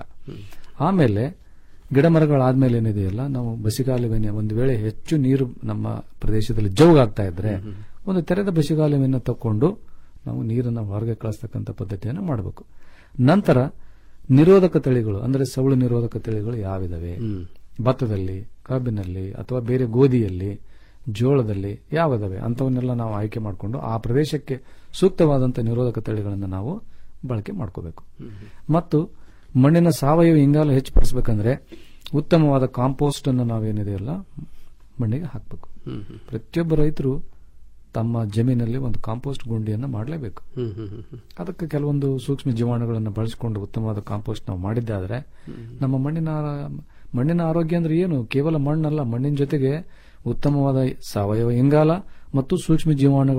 ಆಮೇಲೆ ಗಿಡ ಮರಗಳಾದ್ಮೇಲೆ ಏನಿದೆಯಲ್ಲ ನಾವು ಬಸಿಗಾಲುವೆನೆ ಒಂದು ವೇಳೆ ಹೆಚ್ಚು ನೀರು ನಮ್ಮ ಪ್ರದೇಶದಲ್ಲಿ ಜೌಗಾಗ್ತಾ ಇದ್ರೆ ಒಂದು ತೆರೆದ ಬಸಿಗಾಲುವೆಯನ್ನು ತಕೊಂಡು ನಾವು ನೀರನ್ನು ಹೊರಗೆ ಕಳಿಸ್ತಕ್ಕಂಥ ಪದ್ಧತಿಯನ್ನು ಮಾಡಬೇಕು ನಂತರ ನಿರೋಧಕ ತಳಿಗಳು ಅಂದ್ರೆ ಸೌಳು ನಿರೋಧಕ ತಳಿಗಳು ಯಾವಿದಾವೆ ಭತ್ತದಲ್ಲಿ ಕಬ್ಬಿನಲ್ಲಿ ಅಥವಾ ಬೇರೆ ಗೋಧಿಯಲ್ಲಿ ಜೋಳದಲ್ಲಿ ಯಾವದವೆ ಅಂತವನ್ನೆಲ್ಲ ನಾವು ಆಯ್ಕೆ ಮಾಡಿಕೊಂಡು ಆ ಪ್ರದೇಶಕ್ಕೆ ಸೂಕ್ತವಾದಂಥ ನಿರೋಧಕ ತಳಿಗಳನ್ನು ನಾವು ಬಳಕೆ ಮಾಡ್ಕೋಬೇಕು ಮತ್ತು ಮಣ್ಣಿನ ಸಾವಯವ ಇಂಗಾಲ ಹೆಚ್ಚುಪಡಿಸಬೇಕಂದ್ರೆ ಉತ್ತಮವಾದ ಕಾಂಪೋಸ್ಟ್ ಅನ್ನು ನಾವೇನಿದೆಯಲ್ಲ ಮಣ್ಣಿಗೆ ಹಾಕಬೇಕು ಪ್ರತಿಯೊಬ್ಬ ರೈತರು ತಮ್ಮ ಜಮೀನಲ್ಲಿ ಒಂದು ಕಾಂಪೋಸ್ಟ್ ಗುಂಡಿಯನ್ನು ಮಾಡಲೇಬೇಕು ಹ್ಮ್, ಹ್ಮ್, ಹ್ಮ್, ಹ್ಮ್. ಅದಕ್ಕೆ ಕೆಲವೊಂದು ಸೂಕ್ಷ್ಮ ಜೀವಾಣುಗಳನ್ನು ಬಳಸಿಕೊಂಡು ಉತ್ತಮವಾದ ಕಾಂಪೋಸ್ಟ್ ನಾವು ಮಾಡಿದ್ದಾದ್ರೆ ನಮ್ಮ ಮಣ್ಣಿನ ಆರ- ಮಣ್ಣಿನ ಆರೋಗ್ಯ ಅಂದ್ರೆ ಏನು ಕೇವಲ ಮಣ್ಣಲ್ಲ ಮಣ್ಣಿನ ಜೊತೆಗೆ ಉತ್ತಮವಾದ ಸಾವಯವ ಇಂಗಾಲ ಮತ್ತು ಸೂಕ್ಷ್ಮ ಜೀವಾಣುಗಳ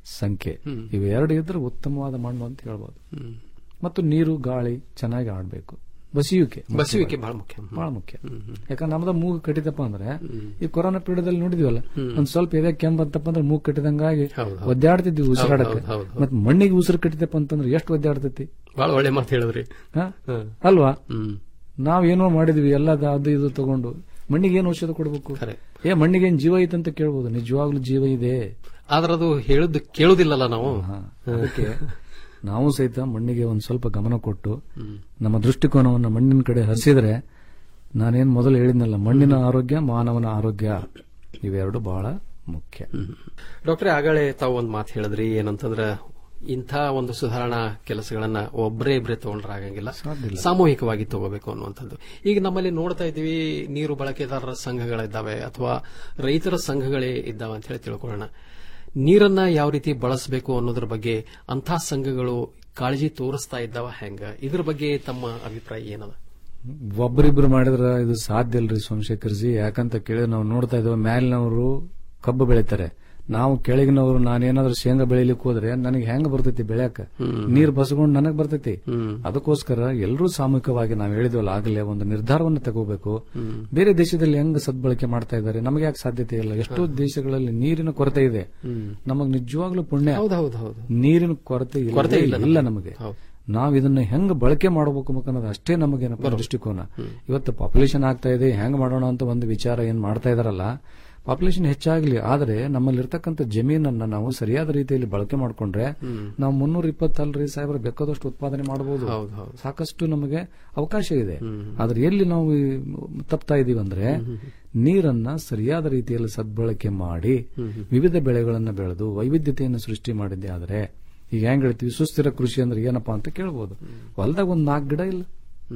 ಸಂಖ್ಯೆ ಇವೆರಡು ಇದ್ರೆ ಉತ್ತಮವಾದ ಮಣ್ಣು ಅಂತ ಹೇಳ್ಬೋದು ಮತ್ತು ನೀರು ಗಾಳಿ ಚೆನ್ನಾಗಿ ಆಡ್ಬೇಕು ಬಸಿಯುವಿಕೆ ಬಸುವಿಕೆ ಬಹಳ ಮುಖ್ಯ ಬಹಳ ಮುಖ್ಯ ಯಾಕಂದ್ರೆ ನಮ್ದ ಮೂಗು ಕಟ್ಟಿದಪ್ಪ ಅಂದ್ರೆ ಈ ಕೊರೋನಾ ಪೀರಿಯಡಲ್ಲಿ ನೋಡಿದ್ವಲ್ಲ ಒಂದ್ ಸ್ವಲ್ಪ ಎದೆ ಕೆಮ್ಮು ಬಂತಪ್ಪ ಅಂದ್ರೆ ಮೂಗು ಕಟ್ಟಿದಂಗಾಗಿ ಒದ್ದಾಡ್ತಿದ್ವಿ ಉಸಿರಾಡಕ್ಕೆ ಹೌದು, ಹೌದು, ಹೌದು. ಮತ್ ಮಣ್ಣಿಗೆ ಉಸಿರು ಕಟ್ಟಿದಪ್ಪ ಅಂತಂದ್ರೆ ಎಷ್ಟು ಒದ್ದಾಡ್ತೈತಿ ಬಹಳ ಒಳ್ಳೆ ಮಾತು ಹೇಳಿದ್ರಿ ಹ? ಹ್ಮ್. ಅಲ್ವಾ ಹ್ಮ್ ನಾವೇನೋ ಮಾಡಿದ್ವಿ ಎಲ್ಲ ಅದು ಇದು ತಗೊಂಡು ಮಣ್ಣಿಗೆ ಏನು ಔಷಧ ಕೊಡಬೇಕು ಖರೆ. ಏ ಮಣ್ಣಿಗೆ ಏನ್ ಜೀವ ಐತೆ ಅಂತ ಕೇಳ್ಬೋದು ನಿಜವಾಗ್ಲೂ ಜೀವ ಇದೆ ಆದ್ರೆ ಅದು ಹೇಳುದು ಕೇಳುದಿಲ್ಲಲ್ಲ ನಾವು ಹಾ, ಅದಕ್ಕೆ ನಾವು ಸಹಿತ ಮಣ್ಣಿಗೆ ಒಂದ್ ಸ್ವಲ್ಪ ಗಮನ ಕೊಟ್ಟು ನಮ್ಮ ದೃಷ್ಟಿಕೋನವನ್ನು ಮಣ್ಣಿನ ಕಡೆ ಹರಿಸಿದ್ರೆ ನಾನೇನ್ ಮೊದಲು ಹೇಳಿದ್ನಲ್ಲ ಮಣ್ಣಿನ ಆರೋಗ್ಯ ಮಾನವನ ಆರೋಗ್ಯ ಇವೆರಡು ಬಹಳ ಮುಖ್ಯ ಡಾಕ್ಟ್ರೆ ಆಗಳೇ ತಾವು ಒಂದು ಮಾತು ಹೇಳಿದ್ರಿ ಏನಂತಂದ್ರ ಇಂಥ ಒಂದು ಸುಧಾರಣಾ ಕೆಲಸಗಳನ್ನ ಒಬ್ಬರೇ ಇಬ್ಬರೇ ತಗೊಂಡ್ರೆ ಆಗಂಗಿಲ್ಲ ಸಾಮೂಹಿಕವಾಗಿ ತಗೋಬೇಕು ಅನ್ನುವಂಥದ್ದು ಈಗ ನಮ್ಮಲ್ಲಿ ನೋಡ್ತಾ ಇದ್ದೀವಿ ನೀರು ಬಳಕೆದಾರರ ಸಂಘಗಳಿದ್ದಾವೆ ಅಥವಾ ರೈತರ ಸಂಘಗಳೇ ಇದ್ದಾವೆ ಅಂತ ಹೇಳಿ ತಿಳ್ಕೊಳ್ಳೋಣ ನೀರನ್ನ ಯಾವ ರೀತಿ ಬಳಸಬೇಕು ಅನ್ನೋದ್ರ ಬಗ್ಗೆ ಅಂಥ ಸಂಘಗಳು ಕಾಳಜಿ ತೋರಿಸ್ತಾ ಇದ್ದಾವ ಹೆಂಗ ಇದ್ರ ಬಗ್ಗೆ ತಮ್ಮ ಅಭಿಪ್ರಾಯ ಏನದ ಒಬ್ಬರಿಬ್ರು ಮಾಡಿದ್ರ ಇದು ಸಾಧ್ಯ ಇಲ್ರಿ ಸೋಮಶೇಖರ್ ಜಿ ಯಾಕಂತ ಕೇಳಿದ್ರೆ ನಾವು ನೋಡ್ತಾ ಇದ್ದೇವೆ ಮ್ಯಾಲಿನವರು ಕಬ್ಬು ಬೆಳಿತಾರೆ ನಾವು ಕೆಳಗಿನವರು ನಾನೇನಾದ್ರೂ ಶೇಂಗಾ ಬೆಳಿಲಿಕ್ಕೆ ಹೋದ್ರೆ ನನಗೆ ಹೆಂಗ್ ಬರ್ತೈತಿ ಬೆಳ್ಯಾಕ ನೀರ್ ಬಸ್ಕೊಂಡು ನನಗ್ ಬರ್ತೈತಿ ಅದಕ್ಕೋಸ್ಕರ ಎಲ್ಲರೂ ಸಾಮೂಹಿಕವಾಗಿ ನಾವು ಹೇಳಿದ್ವಲ್ಲ ಆಗಲೇ ಒಂದು ನಿರ್ಧಾರವನ್ನು ತಗೋಬೇಕು ಬೇರೆ ದೇಶದಲ್ಲಿ ಹೆಂಗ್ ಸದ್ಬಳಕೆ ಮಾಡ್ತಾ ಇದ್ದಾರೆ ನಮಗೆ ಯಾಕೆ ಸಾಧ್ಯತೆ ಇಲ್ಲ ಎಷ್ಟೋ ದೇಶಗಳಲ್ಲಿ ನೀರಿನ ಕೊರತೆ ಇದೆ ನಮಗ್ ನಿಜವಾಗ್ಲೂ ಪುಣ್ಯ ಹೌದು ಹೌದು ಹೌದು ನೀರಿನ ಕೊರತೆ ಇಲ್ಲವೇ ಕೊರತೆ ಇಲ್ಲ ಇಲ್ಲ ನಮಗೆ. ನಮಗೆ ಹೌದು. ನಾವ್ ಇದನ್ನ ಹೆಂಗ್ ಬಳಕೆ ಮಾಡಬೇಕು ಅನ್ನೋದು ಅಷ್ಟೇ ನಮಗೇನಪ್ಪ ದೃಷ್ಟಿಕೋನ ಇವತ್ತು ಪಾಪ್ಯುಲೇಷನ್ ಆಗ್ತಾ ಇದೆ ಹೆಂಗ್ ಮಾಡೋಣ ಅಂತ ಒಂದು ವಿಚಾರ ಏನ್ ಮಾಡ್ತಾ ಇದಾರಲ್ಲ ಪಾಪ್ಯುಲೇಷನ್ ಹೆಚ್ಚಾಗ್ಲಿ ಆದ್ರೆ ನಮ್ಮಲ್ಲಿರ್ತಕ್ಕಂಥ ಜಮೀನನ್ನ ನಾವು ಸರಿಯಾದ ರೀತಿಯಲ್ಲಿ ಬಳಕೆ ಮಾಡ್ಕೊಂಡ್ರೆ ನಾವು ಮುನ್ನೂರ ಇಪ್ಪತ್ತಲ್ರಿ ಸಾಹೇಬ್ರ ಬೇಕಾದಷ್ಟು ಉತ್ಪಾದನೆ ಮಾಡಬಹುದು ಹೌದು, ಹೌದು. ಸಾಕಷ್ಟು ನಮಗೆ ಅವಕಾಶ ಇದೆ ಆದ್ರೆ ಎಲ್ಲಿ ನಾವು ಈ ತಪ್ತಾ ಇದೀವಿ ಅಂದ್ರೆ ನೀರನ್ನ ಸರಿಯಾದ ರೀತಿಯಲ್ಲಿ ಸದ್ಬಳಕೆ ಮಾಡಿ ವಿವಿಧ ಬೆಳೆಗಳನ್ನ ಬೆಳೆದು ವೈವಿಧ್ಯತೆಯನ್ನು ಸೃಷ್ಟಿ ಮಾಡಿದ್ದೆ ಆದ್ರೆ ಈಗ ಹೆಂಗ್ ಹೇಳ್ತೀವಿ ಸುಸ್ಥಿರ ಕೃಷಿ ಅಂದ್ರೆ ಏನಪ್ಪಾ ಅಂತ ಕೇಳ್ಬೋದು ಹೊಲ್ದಾಗ ಒಂದ್ ನಾಲ್ಕು ಗಿಡ ಇಲ್ಲ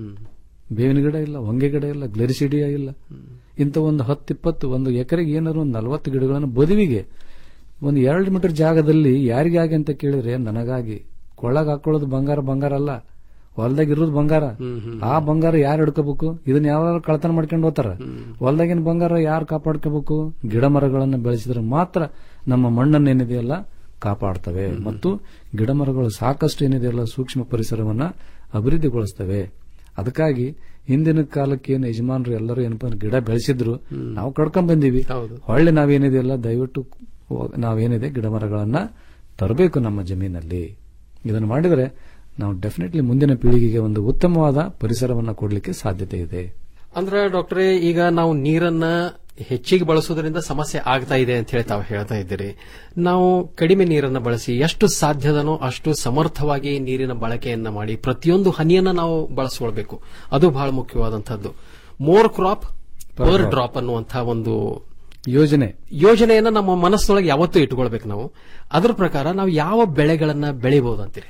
ಬೇವಿನ ಗಿಡ ಇಲ್ಲ ಹೊಂಗೆ ಗಿಡ ಇಲ್ಲ ಗ್ಲೆರಿಸಿಡಿಯಾ ಇಲ್ಲ ಇಂಥ ಒಂದು ಹತ್ತಿಪ್ಪತ್ತು ಒಂದು ಎಕರೆಗೆ ಏನಾದ್ರು ಒಂದು ನಲವತ್ತು ಗಿಡಗಳನ್ನು ಬದುವಿಗೆ ಒಂದು ಎರಡು ಮೀಟರ್ ಜಾಗದಲ್ಲಿ ಯಾರಿಗಾಗಿ ಅಂತ ಕೇಳಿದ್ರೆ ನನಗಾಗಿ ಕೊಳ್ಳಾಗ ಹಾಕೊಳ್ಳೋದು ಬಂಗಾರ ಬಂಗಾರ ಅಲ್ಲ ಹೊಲ್ದಾಗ ಇರೋದು ಬಂಗಾರ ಆ ಬಂಗಾರ ಯಾರು ಹಿಡ್ಕೋಬೇಕು ಇದನ್ನ ಯಾರು ಕಳತನ ಮಾಡ್ಕೊಂಡು ಹೋಗ್ತಾರ ಹೊಲ್ದಾಗಿನ ಬಂಗಾರ ಯಾರು ಕಾಪಾಡ್ಕೋಬೇಕು ಗಿಡ ಮರಗಳನ್ನು ಬೆಳೆಸಿದ್ರೆ ಮಾತ್ರ ನಮ್ಮ ಮಣ್ಣನ್ನು ಏನಿದೆಯಲ್ಲ ಕಾಪಾಡ್ತವೆ ಮತ್ತು ಗಿಡ ಮರಗಳು ಸಾಕಷ್ಟು ಏನಿದೆಯಲ್ಲ ಸೂಕ್ಷ್ಮ ಪರಿಸರವನ್ನ ಅಭಿವೃದ್ಧಿಗೊಳಿಸ್ತವೆ ಅದಕ್ಕಾಗಿ ಹಿಂದಿನ ಕಾಲಕ್ಕೆ ಏನು ಯಜಮಾನರು ಎಲ್ಲರೂ ಏನಪ್ಪ ಅಂದ್ರೆ ಗಿಡ ಬೆಳೆಸಿದ್ರು ನಾವು ಕಡ್ಕೊಂಡ್ ಬಂದೀವಿ ಹೊಳ್ಳಿ ನಾವೇನಿದೆಯಲ್ಲ ದಯವಿಟ್ಟು ನಾವೇನಿದೆ ಗಿಡ ಮರಗಳನ್ನ ತರಬೇಕು ನಮ್ಮ ಜಮೀನಲ್ಲಿ ಇದನ್ನು ಮಾಡಿದರೆ ನಾವು ಡೆಫಿನೆಟ್ಲಿ ಮುಂದಿನ ಪೀಳಿಗೆಗೆ ಒಂದು ಉತ್ತಮವಾದ ಪರಿಸರವನ್ನ ಕೊಡಲಿಕ್ಕೆ ಸಾಧ್ಯತೆ ಇದೆ ಅಂದ್ರೆ ಡಾಕ್ಟ್ರೇ ಈಗ ನಾವು ನೀರನ್ನ ಹೆಚ್ಚಿಗೆ ಬಳಸೋದ್ರಿಂದ ಸಮಸ್ಯೆ ಆಗ್ತಾ ಇದೆ ಅಂತ ಹೇಳಿ ತಾವು ಹೇಳ್ತಾ ಇದ್ದೀರಿ ನಾವು ಕಡಿಮೆ ನೀರನ್ನ ಬಳಸಿ ಎಷ್ಟು ಸಾಧ್ಯದನೋ ಅಷ್ಟು ಸಮರ್ಥವಾಗಿ ನೀರಿನ ಬಳಕೆಯನ್ನ ಮಾಡಿ ಪ್ರತಿಯೊಂದು ಹನಿಯನ್ನ ನಾವು ಬಳಸ್ಕೊಳ್ಬೇಕು ಅದು ಬಹಳ ಮುಖ್ಯವಾದಂತಹದ್ದು ಮೋರ್ ಕ್ರಾಪ್ ಪರ್ ಡ್ರಾಪ್ ಅನ್ನುವಂತಹ ಒಂದು ಯೋಜನೆ ಯೋಜನೆಯನ್ನ ನಮ್ಮ ಮನಸ್ಸೊಳಗೆ ಯಾವತ್ತೂ ಇಟ್ಕೊಳ್ಬೇಕು ನಾವು ಅದ್ರ ಪ್ರಕಾರ ನಾವು ಯಾವ ಬೆಳೆಗಳನ್ನ ಬೆಳಿಬಹುದು ಅಂತೀರಿ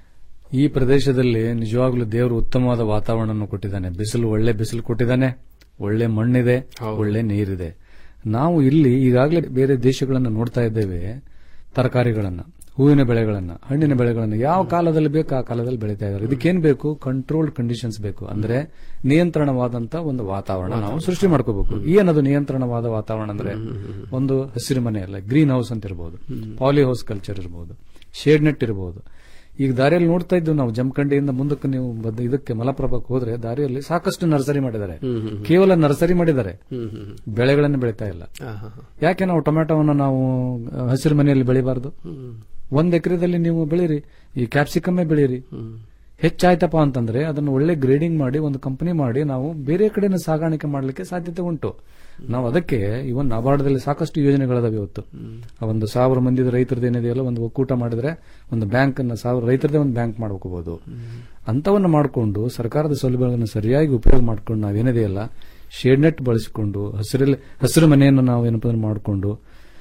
ಈ ಪ್ರದೇಶದಲ್ಲಿ ನಿಜವಾಗ್ಲೂ ದೇವರು ಉತ್ತಮವಾದ ವಾತಾವರಣ ಕೊಟ್ಟಿದ್ದಾನೆ ಬಿಸಿಲು ಒಳ್ಳೆ ಬಿಸಿಲು ಕೊಟ್ಟಿದ್ದಾನೆ ಒಳ್ಳೆ ಮಣ್ಣಿದೆ ಒಳ್ಳೆ ನೀರಿದೆ ನಾವು ಇಲ್ಲಿ ಈಗಾಗಲೇ ಬೇರೆ ದೇಶಗಳನ್ನ ನೋಡ್ತಾ ಇದ್ದೇವೆ ತರಕಾರಿಗಳನ್ನ ಹೂವಿನ ಬೆಳೆಗಳನ್ನ ಹಣ್ಣಿನ ಬೆಳೆಗಳನ್ನ ಯಾವ ಕಾಲದಲ್ಲಿ ಬೇಕು ಆ ಕಾಲದಲ್ಲಿ ಬೆಳೀತಾ ಇದ್ದಾರೆ ಇದಕ್ಕೇನ್ ಬೇಕು ಕಂಟ್ರೋಲ್ಡ್ ಕಂಡೀಷನ್ಸ್ ಬೇಕು ಅಂದ್ರೆ ನಿಯಂತ್ರಣವಾದಂತ ಒಂದು ವಾತಾವರಣ ನಾವು ಸೃಷ್ಟಿ ಮಾಡ್ಕೋಬೇಕು ಏನದು ನಿಯಂತ್ರಣವಾದ ವಾತಾವರಣ ಅಂದ್ರೆ ಒಂದು ಹಸಿರು ಮನೆ ಅಲ್ಲ ಗ್ರೀನ್ ಹೌಸ್ ಅಂತ ಇರಬಹುದು ಪಾಲಿ ಹೌಸ್ ಕಲ್ಚರ್ ಇರಬಹುದು ಶೇಡ್ ನೆಟ್ ಇರಬಹುದು ಈಗ ದಾರಿಯಲ್ಲಿ ನೋಡ್ತಾ ಇದ್ದು ನಾವು ಜಮಖಂಡಿಯಿಂದ ಮುಂದಕ್ಕೆ ನೀವು ಬದ್ದ- ಇದಕ್ಕೆ ಮಲಪ್ರಭಕ್ಕೆ ಹೋದ್ರೆ ದಾರಿಯಲ್ಲಿ ಸಾಕಷ್ಟು ನರ್ಸರಿ ಮಾಡಿದ್ದಾರೆ ಕೇವಲ ನರ್ಸರಿ ಮಾಡಿದ್ದಾರೆ ಬೆಳೆಗಳನ್ನು ಬೆಳೀತಾ ಇಲ್ಲ ಯಾಕೆ ನಾವು ಟೊಮ್ಯಾಟೋವನ್ನು ನಾವು ಅಹ್, ಹಸಿರು ಮನೆಯಲ್ಲಿ ಬೆಳಿಬಾರ್ದು ಒಂದ್ ಎಕರೆದಲ್ಲಿ ನೀವು ಬೆಳೀರಿ ಈ ಕ್ಯಾಪ್ಸಿಕಮ್ಮೇ ಬೆಳೀರಿ ಹೆಚ್ಚಾಯ್ತಪ್ಪ ಅಂತಂದ್ರೆ ಅದನ್ನು ಒಳ್ಳೆ ಗ್ರೇಡಿಂಗ್ ಮಾಡಿ ಒಂದು ಕಂಪನಿ ಮಾಡಿ ನಾವು ಬೇರೆ ಕಡೆನ ಸಾಗಾಣಿಕೆ ಮಾಡಲಿಕ್ಕೆ ಸಾಧ್ಯತೆ ಉಂಟು ನಾವು ಅದಕ್ಕೆ ಇವನ್ ನಬಾರ್ಡ್ದಲ್ಲಿ ಸಾಕಷ್ಟು ಯೋಜನೆಗಳದಾವೆ ಇವತ್ತು ಆ ಒಂದು ಸಾವಿರ ಮಂದಿ ರೈತರದ್ದು ಏನಿದೆಯಲ್ಲ ಒಂದು ಒಕ್ಕೂಟ ಮಾಡಿದ್ರೆ ಒಂದು ಬ್ಯಾಂಕ್ ಅನ್ನ ಸಾವಿರ ರೈತರದೇ ಒಂದು ಬ್ಯಾಂಕ್ ಮಾಡ್ಕೋಬಹುದು ಅಂತವನ್ನ ಮಾಡಿಕೊಂಡು ಸರ್ಕಾರದ ಸೌಲಭ್ಯಗಳನ್ನು ಸರಿಯಾಗಿ ಉಪಯೋಗ ಮಾಡ್ಕೊಂಡು ನಾವೇನಿದೆಯಲ್ಲ ಶೇಡ್ ನೆಟ್ ಬಳಸಿಕೊಂಡು ಹಸಿರಲ್ಲಿ ಹಸಿರು ಮನೆಯನ್ನು ನಾವು ಏನಪ್ಪ ಅಂದ್ರೆ ಮಾಡಿಕೊಂಡು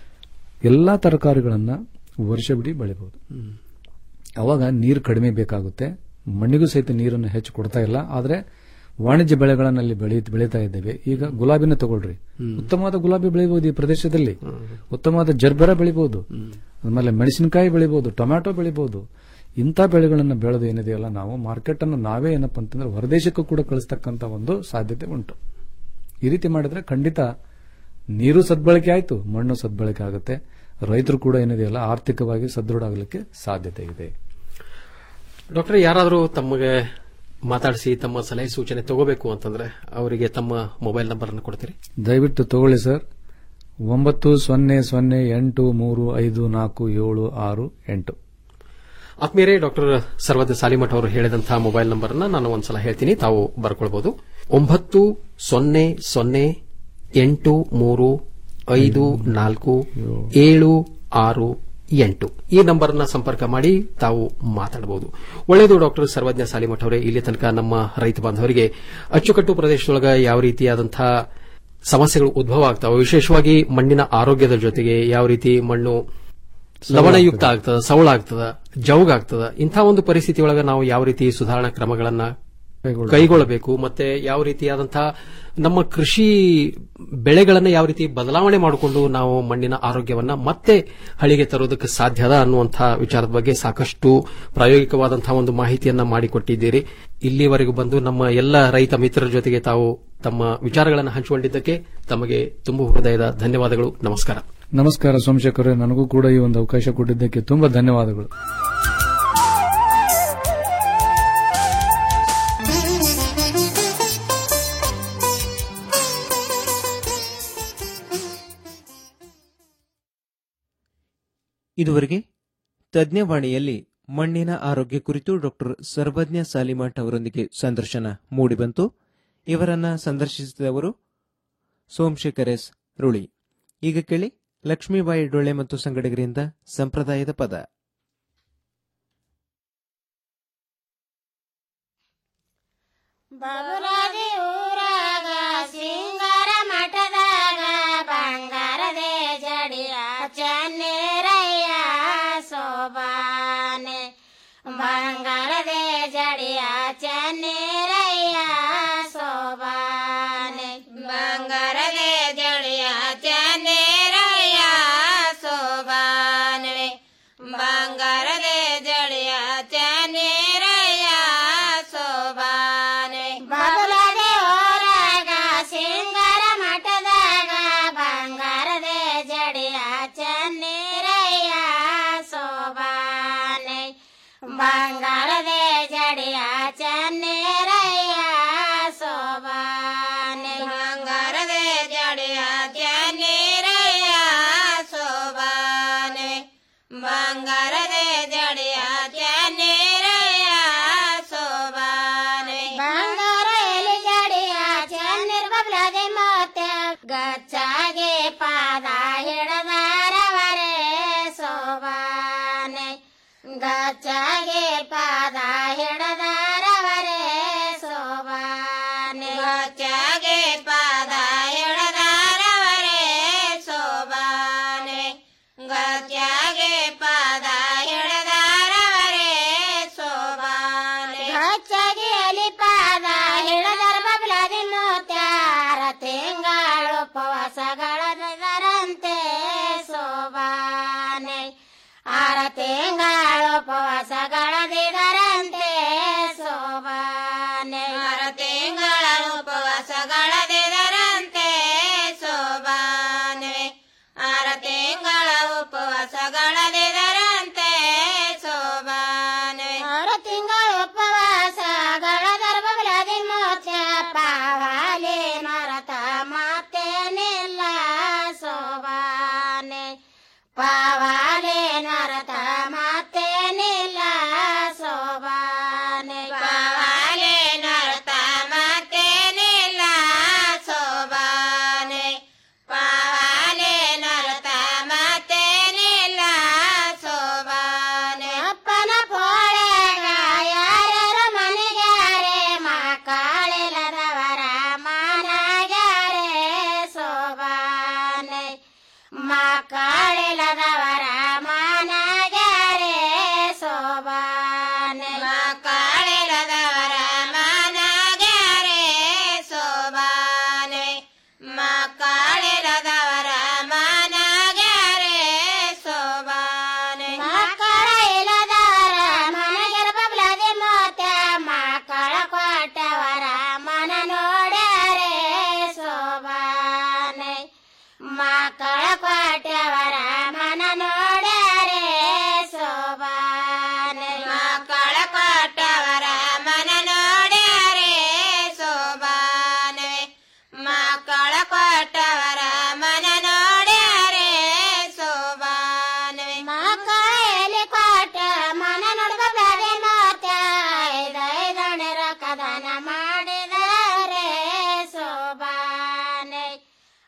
ಎಲ್ಲಾ ತರಕಾರಿಗಳನ್ನ ವರ್ಷವಿಡೀ ಬೆಳಿಬಹುದು ಅವಾಗ ನೀರು ಕಡಿಮೆ ಬೇಕಾಗುತ್ತೆ ಮಣ್ಣಿಗೂ ಸಹಿತ ನೀರನ್ನು ಹೆಚ್ಚು ಕೊಡ್ತಾ ಇಲ್ಲ ಆದ್ರೆ ವಾಣಿಜ್ಯ ಬೆಳೆಗಳನ್ನಲ್ಲಿ ಬೆಳಿ ಬೆಳೀತಾ ಇದ್ದೇವೆ ಈಗ ಗುಲಾಬಿನ ತಗೊಳ್ರಿ ಉತ್ತಮವಾದ ಗುಲಾಬಿ ಬೆಳಿಬಹುದು ಈ ಪ್ರದೇಶದಲ್ಲಿ ಉತ್ತಮವಾದ ಜರ್ಬರ ಬೆಳಿಬಹುದು ಆಮೇಲೆ ಮೆಣಸಿನಕಾಯಿ ಬೆಳಿಬಹುದು ಟೊಮ್ಯಾಟೊ ಬೆಳಿಬಹುದು ಇಂಥ ಬೆಳೆಗಳನ್ನು ಬೆಳೆದು ಏನಿದೆಯಲ್ಲ ನಾವು ಮಾರ್ಕೆಟ್ ಅನ್ನು ನಾವೇ ಏನಪ್ಪ ಅಂತಂದ್ರೆ ಹೊರದೇಶಕ್ಕೂ ಕೂಡ ಕಳಿಸ್ತಕ್ಕಂತ ಒಂದು ಸಾಧ್ಯತೆ ಉಂಟು ಈ ರೀತಿ ಮಾಡಿದ್ರೆ ಖಂಡಿತ ನೀರು ಸದ್ಬಳಕೆ ಆಯ್ತು ಮಣ್ಣು ಸದ್ಬಳಕೆ ಆಗುತ್ತೆ ರೈತರು ಕೂಡ ಏನಿದೆಯಲ್ಲ ಆರ್ಥಿಕವಾಗಿ ಸದೃಢ ಆಗಲಿಕ್ಕೆ ಸಾಧ್ಯತೆ ಇದೆ ಡಾಕ್ಟರ್ ಯಾರಾದರೂ ತಮಗೆ ಮಾತಾಡಿಸಿ ತಮ್ಮ ಸಲಹೆ ಸೂಚನೆ ತಗೋಬೇಕು ಅಂತಂದ್ರೆ ಅವರಿಗೆ ತಮ್ಮ ಮೊಬೈಲ್ ನಂಬರ್ ಅನ್ನು ಕೊಡ್ತೀರಿ ದಯವಿಟ್ಟು ತಗೊಳ್ಳಿ ಸರ್ ಒಂಬತ್ತು ಸೊನ್ನೆ ಸೊನ್ನೆ ಎಂಟು ಮೂರು ಐದು ನಾಲ್ಕು ಏಳು ಆರು ಎಂಟು ಆತ್ಮೀಯರೇ ಡಾಕ್ಟರ್ ಸರ್ವದ ಸಾಲಿಮಠ್ ಅವರು ಹೇಳಿದಂತಹ ಮೊಬೈಲ್ ನಂಬರ್ ಅನ್ನ ನಾನು ಒಂದ್ಸಲ ಹೇಳ್ತೀನಿ ತಾವು ಬರ್ಕೊಳ್ಬಹುದು ಒಂಬತ್ತು ಸೊನ್ನೆ ಸೊನ್ನೆ ಎಂಟು ಮೂರು ಐದು ನಾಲ್ಕು ಏಳು ಆರು ಎಂಟು ಈ ನಂಬರ್ ಅನ್ನ ಸಂಪರ್ಕ ಮಾಡಿ ತಾವು ಮಾತಾಡಬಹುದು ಒಳ್ಳೆಯದು ಡಾಕ್ಟರ್ ಸರ್ವಜ್ಞ ಸಾಲಿಮಠ್ ಅವರೇ ಇಲ್ಲಿ ತನಕ ನಮ್ಮ ರೈತ ಬಾಂಧವರಿಗೆ ಅಚ್ಚುಕಟ್ಟು ಪ್ರದೇಶದೊಳಗ ಯಾವ ರೀತಿಯಾದಂತಹ ಸಮಸ್ಯೆಗಳು ಉದ್ಭವ ಆಗ್ತಾವೆ ವಿಶೇಷವಾಗಿ ಮಣ್ಣಿನ ಆರೋಗ್ಯದ ಜೊತೆಗೆ ಯಾವ ರೀತಿ ಮಣ್ಣು ಲವಣಯುಕ್ತ ಆಗ್ತದ ಸವಳ ಆಗ್ತದ ಜೌಗ್ ಆಗ್ತದ ಇಂಥ ಒಂದು ಪರಿಸ್ಥಿತಿ ಒಳಗ ನಾವು ಯಾವ ರೀತಿ ಸುಧಾರಣಾ ಕ್ರಮಗಳನ್ನ ಕೈಗೊಳ್ಳಬೇಕು ಮತ್ತೆ ಯಾವ ರೀತಿಯಾದಂತಹ ನಮ್ಮ ಕೃಷಿ ಬೆಳೆಗಳನ್ನ ಯಾವ ರೀತಿ ಬದಲಾವಣೆ ಮಾಡಿಕೊಂಡು ನಾವು ಮಣ್ಣಿನ ಆರೋಗ್ಯವನ್ನ ಮತ್ತೆ ಹಳಿಗೆ ತರೋದಕ್ಕೆ ಸಾಧ್ಯ ಅದ ಅನ್ನುವಂತಹ ವಿಚಾರದ ಬಗ್ಗೆ ಸಾಕಷ್ಟು ಪ್ರಾಯೋಗಿಕವಾದಂತಹ ಒಂದು ಮಾಹಿತಿಯನ್ನ ಮಾಡಿಕೊಟ್ಟಿದ್ದೀರಿ ಇಲ್ಲಿವರೆಗೂ ಬಂದು ನಮ್ಮ ಎಲ್ಲ ರೈತ ಮಿತ್ರರ ಜೊತೆಗೆ ತಾವು ತಮ್ಮ ವಿಚಾರಗಳನ್ನು ಹಂಚಿಕೊಂಡಿದ್ದಕ್ಕೆ ತಮಗೆ ತುಂಬು ಹೃದಯದ ಧನ್ಯವಾದಗಳು ನಮಸ್ಕಾರ ನಮಸ್ಕಾರ ಸೋಮಶೇಖರ್ ನನಗೂ ಕೂಡ ಈ ಒಂದು ಅವಕಾಶ ಕೊಟ್ಟಿದ್ದಕ್ಕೆ ತುಂಬಾ ಧನ್ಯವಾದಗಳು ಇದುವರೆಗೆ ತಜ್ಞವಾಣಿಯಲ್ಲಿ ಮಣ್ಣಿನ ಆರೋಗ್ಯ ಕುರಿತು ಡಾಕ್ಟರ್ ಸರ್ವಜ್ಞ ಸಾಲಿಮಠ್ ಅವರೊಂದಿಗೆ ಸಂದರ್ಶನ ಮೂಡಿಬಂತು ಇವರನ್ನ ಸಂದರ್ಶಿಸಿದವರು ಸೋಮಶೇಖರ್ ಎಸ್ ರುಳಿ ಈಗ ಕೇಳಿ ಲಕ್ಷ್ಮೀಬಾಯಿ ಡೊಳ್ಳೆ ಮತ್ತು ಸಂಗಡಿಗರಿಂದ ಸಂಪ್ರದಾಯದ ಪದ ಬಬುಲಾದಿ ಊರಾಗ ಸಿಂಗಾರ ಮಠದಾಗ ಬಂಗಾರದೆ ಜಡಿಯ ಚನ್ನೇರಯ್ಯ ಸೋಬಾನೆ ಬಂಗಾರದೆ ಜಡಿಯ ಚನ್ನೇರಯ್ಯ ಸೋಬಾನೆ ಬಂಗಾರದೆ ಜಡಿಯ ಚನ್ನೇರಯ್ಯ ಸೋಬಾನೆ ಬಂಗಾರದೆ ಜಡಿಯ ಚನ್ನೇರಯ್ಯ ಸೋಬಾನೆ ಬಬುಲದೆ ಹೋರಾಗ ಸಿಂಗಾರ ಮಠದಾಗ ಬಂಗಾರದೆ ಜಡಿಯ ಚನ್ನೇರಯ್ಯ ಸೋಬಾನೆ ಬಂಗಾರದೆ ಜಡಿಯ ಚನ್ನೇರಯ್ಯ ಸೋಬಾನೆ ಬಂಗಾರದೆ ಜಡಿಯ ಚನ್ನೇರಯ್ಯ ಸೋಬಾನೆ ಬಂಗಾರದೆ ಜಡಿಯ ಚನ್ನೇರಯ್ಯ ಸೋಬಾನೆ ಬಂಗಾರ ಎಲಿ ಜಡಿಯ ಚನ್ನಿರ್ ಬಬ್ಲದೆ ಮೋತ್ಯ ಗಚ್ಚಾಗೆ ಪಾದ ಹಿಡದಾರವರೇ ಸೋಬಾನೆ ಗಚ್ಚಾಗೆ ಪಾದ ಹಿಡದಾರವರೇ ಸೋಬಾನೆ ಗಚ್ಚಾಗೆ ಪಾದ ಹಿಡದಾರವರೇ ಸೋಬಾನೆ ಗತ್ಯಾಗೆ ಪಾದ ಹಿಡದಾರವರೇ ಸೋಬಾನೆ ಗಚ್ಚಾಗೆ ಅಲಿ ಪಾದ ಹಿಡದರ ಬಬ್ಲಾದಿ ಮೋತ್ಯಾರ ತಿಂಗಳು ಉಪವಾಸಗಳದರಂತೆ ಸೋಬಾನೆ ಆರ ತಿಂಗಳು ಉಪವಾಸಗಳದಿದರಂತೆ ಸೋಬಾನೆ ಆರ ತಿಂಗಳು